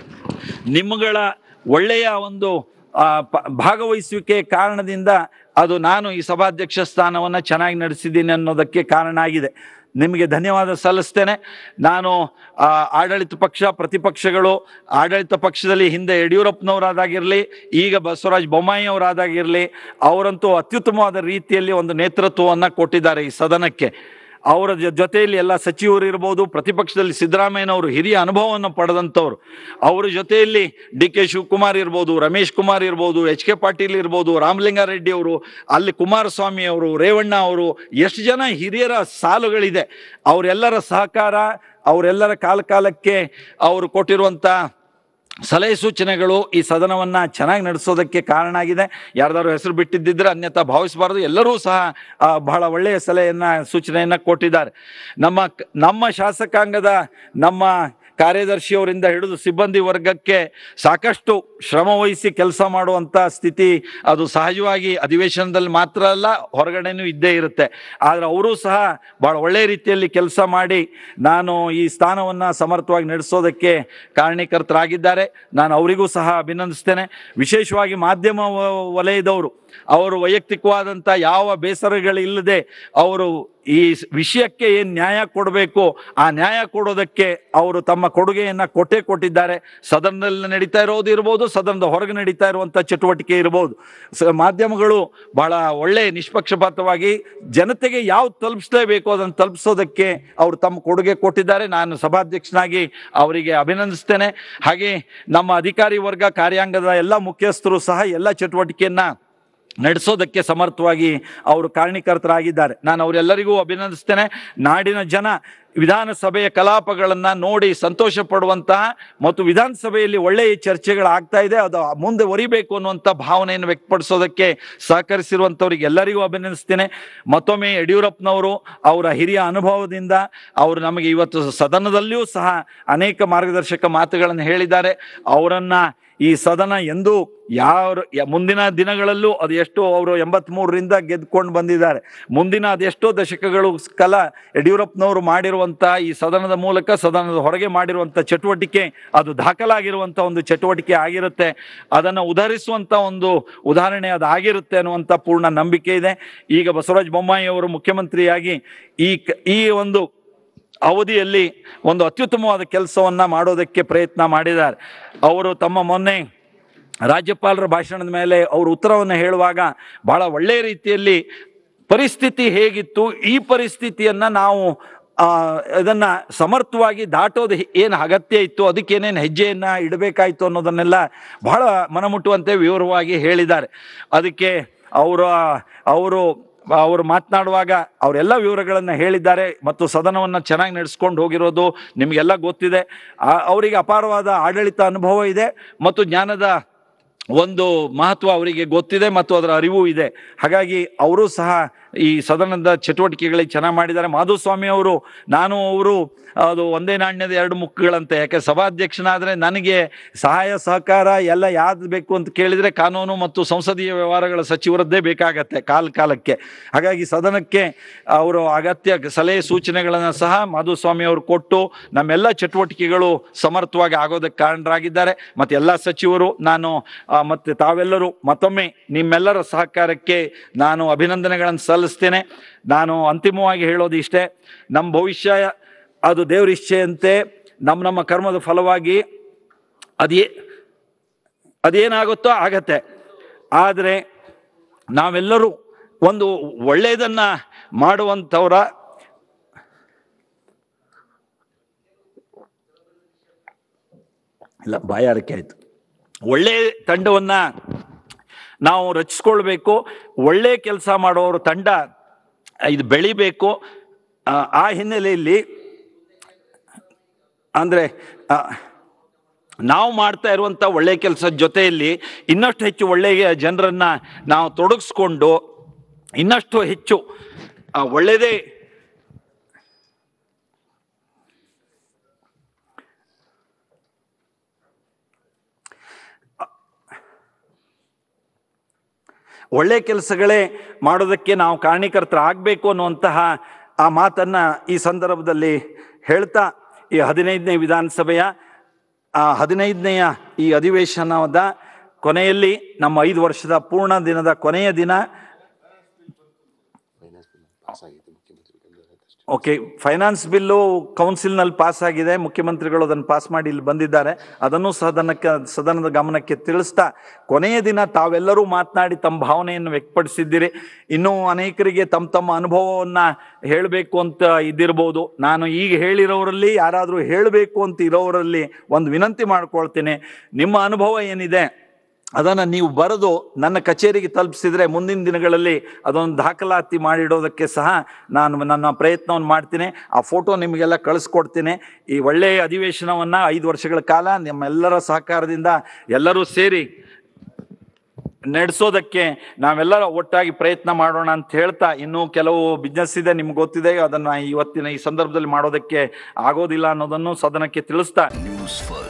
ನಿಮ್ಮಗಳ ಒಳ್ಳೆಯ ಒಂದು ಆ, ಪ- ಭಾಗವಹಿಸುವಿಕೆ ಕಾರಣದಿಂದ ಅದು ನಾನು ಈ ಸಭಾಧ್ಯಕ್ಷ ಸ್ಥಾನವನ್ನು ಚೆನ್ನಾಗಿ ನಡೆಸಿದ್ದೀನಿ ಅನ್ನೋದಕ್ಕೆ ಕಾರಣ ಆಗಿದೆ ನಿಮಗೆ ಧನ್ಯವಾದ ಸಲ್ಲಿಸ್ತೇನೆ ನಾನು ಆ, ಆಡಳಿತ ಪಕ್ಷ ಪ್ರತಿಪಕ್ಷಗಳು ಆಡಳಿತ ಪಕ್ಷದಲ್ಲಿ ಹಿಂದೆ ಯಡಿಯೂರಪ್ಪನವರಾದಾಗಿರಲಿ ಈಗ ಬಸವರಾಜ ಬೊಮ್ಮಾಯಿ ಅವರಾದಾಗಿರಲಿ ಅವರಂತೂ ಅತ್ಯುತ್ತಮವಾದ ರೀತಿಯಲ್ಲಿ ಒಂದು ನೇತೃತ್ವವನ್ನು ಕೊಟ್ಟಿದ್ದಾರೆ ಈ ಸದನಕ್ಕೆ ಅವರ ಜೊ- ಜೊತೆಯಲ್ಲಿ ಎಲ್ಲ ಸಚಿವರು ಇರ್ಬೋದು ಪ್ರತಿಪಕ್ಷದಲ್ಲಿ ಸಿದ್ದರಾಮಯ್ಯನವರು ಹಿರಿಯ ಅನುಭವವನ್ನು ಪಡೆದಂಥವ್ರು ಅವರ ಜೊತೆಯಲ್ಲಿ ಡಿ ಕೆ ಶಿವಕುಮಾರ್ ಇರ್ಬೋದು ರಮೇಶ್ ಕುಮಾರ್ ಇರ್ಬೋದು ಎಚ್ ಕೆ ಪಾಟೀಲ್ ಇರ್ಬೋದು ರಾಮಲಿಂಗಾರೆಡ್ಡಿ ಅವರು ಅಲ್ಲಿ ಕುಮಾರಸ್ವಾಮಿ ಅವರು ರೇವಣ್ಣ ಅವರು ಎಷ್ಟು ಜನ ಹಿರಿಯರ ಸಾಲುಗಳಿದೆ ಅವರೆಲ್ಲರ ಸಹಕಾರ ಅವರೆಲ್ಲರ ಕಾಲ ಕಾಲಕ್ಕೆ ಅವರು ಕೊಟ್ಟಿರುವಂಥ ಸಲಹೆ ಸೂಚನೆಗಳು ಈ ಸದನವನ್ನು ಚೆನ್ನಾಗಿ ನಡೆಸೋದಕ್ಕೆ ಕಾರಣ ಆಗಿದೆ ಯಾರ್ದಾರು ಹೆಸರು ಬಿಟ್ಟಿದ್ದಿದ್ರೆ ಅನ್ಯಥಾ ಭಾವಿಸಬಾರದು ಎಲ್ಲರೂ ಸಹ ಆ, ಬಹಳ ಒಳ್ಳೆಯ ಸಲಹೆಯನ್ನು ಸೂಚನೆಯನ್ನು ಕೊಟ್ಟಿದ್ದಾರೆ ನಮ್ಮ ಕ- ನಮ್ಮ ಶಾಸಕಾಂಗದ ನಮ್ಮ ಕಾರ್ಯದರ್ಶಿಯವರಿಂದ ಹಿಡಿದು ಸಿಬ್ಬಂದಿ ವರ್ಗಕ್ಕೆ ಸಾಕಷ್ಟು ಶ್ರಮ ವಹಿಸಿ ಕೆಲಸ ಮಾಡುವಂಥ ಸ್ಥಿತಿ ಅದು ಸಹಜವಾಗಿ ಅಧಿವೇಶನದಲ್ಲಿ ಮಾತ್ರ ಅಲ್ಲ ಹೊರಗಡೆನೂ ಇದ್ದೇ ಇರುತ್ತೆ ಆದರೆ ಅವರು ಸಹ ಭಾಳ ಒಳ್ಳೆಯ ರೀತಿಯಲ್ಲಿ ಕೆಲಸ ಮಾಡಿ ನಾನು ಈ ಸ್ಥಾನವನ್ನು ಸಮರ್ಥವಾಗಿ ನಡೆಸೋದಕ್ಕೆ ಕಾರಣೀಕರ್ತರಾಗಿದ್ದಾರೆ ನಾನು ಅವರಿಗೂ ಸಹ ಅಭಿನಂದಿಸ್ತೇನೆ ವಿಶೇಷವಾಗಿ ಮಾಧ್ಯಮ ವ- ವಲಯದವರು ಅವರು ವೈಯಕ್ತಿಕವಾದಂಥ ಯಾವ ಬೇಸರಗಳಿಲ್ಲದೆ ಅವರು ಈ ಸ್- ವಿಷಯಕ್ಕೆ ಏನು ನ್ಯಾಯ ಕೊಡಬೇಕು ಆ ನ್ಯಾಯ ಕೊಡೋದಕ್ಕೆ ಅವರು ತಮ್ಮ ಕೊಡುಗೆಯನ್ನು ಕೊಟ್ಟೇ ಕೊಟ್ಟಿದ್ದಾರೆ ಸದನದಲ್ಲಿ ನಡೀತಾ ಇರೋದು ಇರ್ಬೋದು ಸದನದ ಹೊರಗೆ ನಡೀತಾ ಇರುವಂಥ ಚಟುವಟಿಕೆ ಇರ್ಬೋದು ಸ ಮಾಧ್ಯಮಗಳು ಬಹಳ ಒಳ್ಳೆ ನಿಷ್ಪಕ್ಷಪಾತವಾಗಿ ಜನತೆಗೆ ಯಾವ್ದು ತಲುಪಿಸ್ಲೇಬೇಕು ಅದನ್ನು ತಲುಪಿಸೋದಕ್ಕೆ ಅವರು ತಮ್ಮ ಕೊಡುಗೆ ಕೊಟ್ಟಿದ್ದಾರೆ ನಾನು ಸಭಾಧ್ಯಕ್ಷನಾಗಿ ಅವರಿಗೆ ಅಭಿನಂದಿಸ್ತೇನೆ ಹಾಗೆ ನಮ್ಮ ಅಧಿಕಾರಿ ವರ್ಗ ಕಾರ್ಯಾಂಗದ ಎಲ್ಲ ಮುಖ್ಯಸ್ಥರು ಸಹ ಎಲ್ಲ ಚಟುವಟಿಕೆಯನ್ನು ನಡೆಸೋದಕ್ಕೆ ಸಮರ್ಥವಾಗಿ ಅವರು ಕಾರಣೀಕರ್ತರಾಗಿದ್ದಾರೆ ನಾನು ಅವರೆಲ್ಲರಿಗೂ ಅಭಿನಂದಿಸ್ತೇನೆ ನಾಡಿನ ಜನ ವಿಧಾನಸಭೆಯ ಕಲಾಪಗಳನ್ನು ನೋಡಿ ಸಂತೋಷ ಪಡುವಂತಹ ಮತ್ತು ವಿಧಾನಸಭೆಯಲ್ಲಿ ಒಳ್ಳೆಯ ಚರ್ಚೆಗಳಾಗ್ತಾ ಇದೆ ಅದು ಮುಂದೆ ಒರಿಬೇಕು ಅನ್ನುವಂಥ ಭಾವನೆಯನ್ನು ವ್ಯಕ್ತಪಡಿಸೋದಕ್ಕೆ ಸಹಕರಿಸಿರುವಂಥವ್ರಿಗೆ ಎಲ್ಲರಿಗೂ ಅಭಿನಂದಿಸ್ತೇನೆ ಮತ್ತೊಮ್ಮೆ ಯಡಿಯೂರಪ್ಪನವರು ಅವರ ಹಿರಿಯ ಅನುಭವದಿಂದ ಅವರು ನಮಗೆ ಇವತ್ತು ಸದನದಲ್ಲಿಯೂ ಸಹ ಅನೇಕ ಮಾರ್ಗದರ್ಶಕ ಮಾತುಗಳನ್ನು ಹೇಳಿದ್ದಾರೆ ಅವರನ್ನು ಈ ಸದನ ಎಂದೂ ಯಾವ ಯ- ಮುಂದಿನ ದಿನಗಳಲ್ಲೂ ಅದು ಎಷ್ಟು ಅವರು ಎಂಬತ್ಮೂರರಿಂದ ಗೆದ್ಕೊಂಡು ಬಂದಿದ್ದಾರೆ ಮುಂದಿನ ಅದೆಷ್ಟೋ ದಶಕಗಳು ಕಾಲ ಯಡಿಯೂರಪ್ಪನವರು ಮಾಡಿರುವಂಥ ಈ ಸದನದ ಮೂಲಕ ಸದನದ ಹೊರಗೆ ಮಾಡಿರುವಂಥ ಚಟುವಟಿಕೆ ಅದು ದಾಖಲಾಗಿರುವಂಥ ಒಂದು ಚಟುವಟಿಕೆ ಆಗಿರುತ್ತೆ ಅದನ್ನು ಉದಾಹರಿಸುವಂಥ ಒಂದು ಉದಾಹರಣೆ ಅದು ಆಗಿರುತ್ತೆ ಅನ್ನುವಂಥ ಪೂರ್ಣ ನಂಬಿಕೆ ಇದೆ ಈಗ ಬಸವರಾಜ ಬೊಮ್ಮಾಯಿ ಅವರು ಮುಖ್ಯಮಂತ್ರಿಯಾಗಿ ಈ ಕ- ಈ ಒಂದು ಅವಧಿಯಲ್ಲಿ ಒಂದು ಅತ್ಯುತ್ತಮವಾದ ಕೆಲಸವನ್ನ ಮಾಡೋದಕ್ಕೆ ಪ್ರಯತ್ನ ಮಾಡಿದ್ದಾರೆ ಅವರು ತಮ್ಮ ಮೊನ್ನೆ ರಾಜ್ಯಪಾಲರ ಭಾಷಣದ ಮೇಲೆ ಅವರು ಉತ್ತರವನ್ನು ಹೇಳುವಾಗ ಬಹಳ ಒಳ್ಳೆಯ ರೀತಿಯಲ್ಲಿ ಪರಿಸ್ಥಿತಿ ಹೇಗಿತ್ತು ಈ ಪರಿಸ್ಥಿತಿಯನ್ನ ನಾವು ಆ, ಇದನ್ನ ಸಮರ್ಥವಾಗಿ ದಾಟೋದು ಏನು ಅಗತ್ಯ ಇತ್ತು ಅದಕ್ಕೆ ಏನೇನು ಹೆಜ್ಜೆಯನ್ನ ಇಡಬೇಕಾಯ್ತು ಅನ್ನೋದನ್ನೆಲ್ಲ ಬಹಳ ಮನಮುಟ್ಟುವಂತೆ ವಿವರವಾಗಿ ಹೇಳಿದ್ದಾರೆ ಅದಕ್ಕೆ ಅವರ ಅವರು ಅವರು ಮಾತನಾಡುವಾಗ ಅವರೆಲ್ಲ ವಿವರಗಳನ್ನು ಹೇಳಿದ್ದಾರೆ ಮತ್ತು ಸದನವನ್ನು ಚೆನ್ನಾಗಿ ನಡೆಸ್ಕೊಂಡು ಹೋಗಿರೋದು ನಿಮಗೆಲ್ಲ ಗೊತ್ತಿದೆ ಆ- ಅವರಿಗೆ ಅಪಾರವಾದ ಆಡಳಿತ ಅನುಭವ ಇದೆ ಮತ್ತು ಜ್ಞಾನದ ಒಂದು ಮಹತ್ವ ಅವರಿಗೆ ಗೊತ್ತಿದೆ ಮತ್ತು ಅದರ ಅರಿವು ಇದೆ ಹಾಗಾಗಿ ಅವರು ಸಹ ಈ ಸದನದ ಚಟುವಟಿಕೆಗಳಿಗೆ ಚೆನ್ನಾಗಿ ಮಾಡಿದ್ದಾರೆ ಮಾಧುಸ್ವಾಮಿ ಅವರು ನಾನು ಅವರು ಅದು ಒಂದೇ ನಾಣ್ಯದ ಎರಡು ಮುಖಗಳಂತೆ ಯಾಕೆ ಸಭಾಧ್ಯಕ್ಷನಾದರೆ ನನಗೆ ಸಹಾಯ ಸಹಕಾರ ಎಲ್ಲ ಯಾವ್ದು ಬೇಕು ಅಂತ ಕೇಳಿದರೆ ಕಾನೂನು ಮತ್ತು ಸಂಸದೀಯ ವ್ಯವಹಾರಗಳ ಸಚಿವರದ್ದೇ ಬೇಕಾಗತ್ತೆ ಕಾಲ ಕಾಲಕ್ಕೆ ಹಾಗಾಗಿ ಸದನಕ್ಕೆ ಅವರು ಅಗತ್ಯ ಸಲಹೆ ಸೂಚನೆಗಳನ್ನು ಸಹ ಮಾಧುಸ್ವಾಮಿ ಅವರು ಕೊಟ್ಟು ನಮ್ಮೆಲ್ಲ ಚಟುವಟಿಕೆಗಳು ಸಮರ್ಥವಾಗಿ ಆಗೋದಕ್ಕೆ ಕಾರಣರಾಗಿದ್ದಾರೆ ಮತ್ತು ಎಲ್ಲ ಸಚಿವರು ನಾನು ಆ, ಮತ್ತೆ ತಾವೆಲ್ಲರೂ ಮತ್ತೊಮ್ಮೆ ನಿಮ್ಮೆಲ್ಲರ ಸಹಕಾರಕ್ಕೆ ನಾನು ಅಭಿನಂದನೆಗಳನ್ನು ಸಲ್ಲಿಸ್ತೇನೆ ನಾನು ಅಂತಿಮವಾಗಿ ಹೇಳೋದು ಇಷ್ಟೇ ನಮ್ಮ ಭವಿಷ್ಯ ಅದು ದೇವ್ರ ಇಚ್ಛೆಯಂತೆ ನಮ್ಮ ನಮ್ಮ ಕರ್ಮದ ಫಲವಾಗಿ ಅದೇ ಅದೇನಾಗುತ್ತೋ ಆಗತ್ತೆ ಆದರೆ ನಾವೆಲ್ಲರೂ ಒಂದು ಒಳ್ಳೆಯದನ್ನ ಮಾಡುವಂಥವರ ಇಲ್ಲ ಬಾಯಾರಿಕೆ ಆಯಿತು ಒಳ್ಳೆಯ ತಂಡವನ್ನು ನಾವು ರಚಿಸ್ಕೊಳ್ಬೇಕು ಒಳ್ಳೆ ಕೆಲಸ ಮಾಡೋರು ತಂಡ ಇದು ಬೆಳಿಬೇಕು ಆ, ಆ ಹಿನ್ನೆಲೆಯಲ್ಲಿ ಅಂದರೆ ನಾವು ಮಾಡ್ತಾ ಇರುವಂಥ ಒಳ್ಳೆಯ ಕೆಲಸದ ಜೊತೆಯಲ್ಲಿ ಇನ್ನಷ್ಟು ಹೆಚ್ಚು ಒಳ್ಳೆಯ ಜನರನ್ನು ನಾವು ತೊಡಗಿಸ್ಕೊಂಡು ಇನ್ನಷ್ಟು ಹೆಚ್ಚು ಆ, ಒಳ್ಳೆಯದೇ ಒಳ್ಳೆ ಕೆಲಸಗಳೇ ಮಾಡೋದಕ್ಕೆ ನಾವು ಕಾರಣೀಕರ್ತರಾಗಬೇಕು ಅನ್ನುವಂತಹ ಆ ಮಾತನ್ನ ಈ ಸಂದರ್ಭದಲ್ಲಿ ಹೇಳ್ತಾ ಈ ಹದಿನೈದನೇ ವಿಧಾನಸಭೆಯ ಆ ಹದಿನೈದನೆಯ ಈ ಅಧಿವೇಶನದ ಕೊನೆಯಲ್ಲಿ ನಮ್ಮ ಐದು ವರ್ಷದ ಪೂರ್ಣ ದಿನದ ಕೊನೆಯ ದಿನ ಓಕೆ ಫೈನಾನ್ಸ್ ಬಿಲ್ಲು ಕೌನ್ಸಿಲ್ನಲ್ಲಿ ಪಾಸ್ ಆಗಿದೆ ಮುಖ್ಯಮಂತ್ರಿಗಳು ಅದನ್ನು ಪಾಸ್ ಮಾಡಿ ಇಲ್ಲಿ ಬಂದಿದ್ದಾರೆ ಅದನ್ನು ಸದನಕ್ಕೆ ಸದನದ ಗಮನಕ್ಕೆ ತಿಳಿಸ್ತಾ ಕೊನೆಯ ದಿನ ತಾವೆಲ್ಲರೂ ಮಾತನಾಡಿ ತಮ್ಮ ಭಾವನೆಯನ್ನು ವ್ಯಕ್ತಪಡಿಸಿದ್ದೀರಿ ಇನ್ನೂ ಅನೇಕರಿಗೆ ತಮ್ಮ ತಮ್ಮ ಅನುಭವವನ್ನ ಹೇಳಬೇಕು ಅಂತ ಇದ್ದಿರ್ಬೋದು ನಾನು ಈಗ ಹೇಳಿರೋರಲ್ಲಿ ಯಾರಾದರೂ ಹೇಳಬೇಕು ಅಂತ ಇರೋರಲ್ಲಿ ಒಂದು ವಿನಂತಿ ಮಾಡ್ಕೊಳ್ತೇನೆ ನಿಮ್ಮ ಅನುಭವ ಏನಿದೆ ಅದನ್ನು ನೀವು ಬರೆದು ನನ್ನ ಕಚೇರಿಗೆ ತಲುಪಿಸಿದ್ರೆ ಮುಂದಿನ ದಿನಗಳಲ್ಲಿ ಅದೊಂದು ದಾಖಲಾತಿ ಮಾಡಿಡೋದಕ್ಕೆ ಸಹ ನಾನು ನನ್ನ ಪ್ರಯತ್ನವನ್ನು ಮಾಡ್ತೀನಿ ಆ ಫೋಟೋ ನಿಮಗೆಲ್ಲ ಕಳಿಸ್ಕೊಡ್ತೀನಿ ಈ ಒಳ್ಳೆಯ ಅಧಿವೇಶನವನ್ನು ಐದು ವರ್ಷಗಳ ಕಾಲ ನಿಮ್ಮೆಲ್ಲರ ಸಹಕಾರದಿಂದ ಎಲ್ಲರೂ ಸೇರಿ ನಡೆಸೋದಕ್ಕೆ ನಾವೆಲ್ಲರ ಒಟ್ಟಾಗಿ ಪ್ರಯತ್ನ ಮಾಡೋಣ ಅಂತ ಹೇಳ್ತಾ ಇನ್ನೂ ಕೆಲವು ಬಿಸ್ನೆಸ್ ಇದೆ ನಿಮ್ಗೆ ಗೊತ್ತಿದೆ ಅದನ್ನು ಇವತ್ತಿನ ಈ ಸಂದರ್ಭದಲ್ಲಿ ಮಾಡೋದಕ್ಕೆ ಆಗೋದಿಲ್ಲ ಅನ್ನೋದನ್ನು ಸದನಕ್ಕೆ ತಿಳಿಸ್ತಾ ನ್ಯೂಸ್ ಫಸ್ಟ್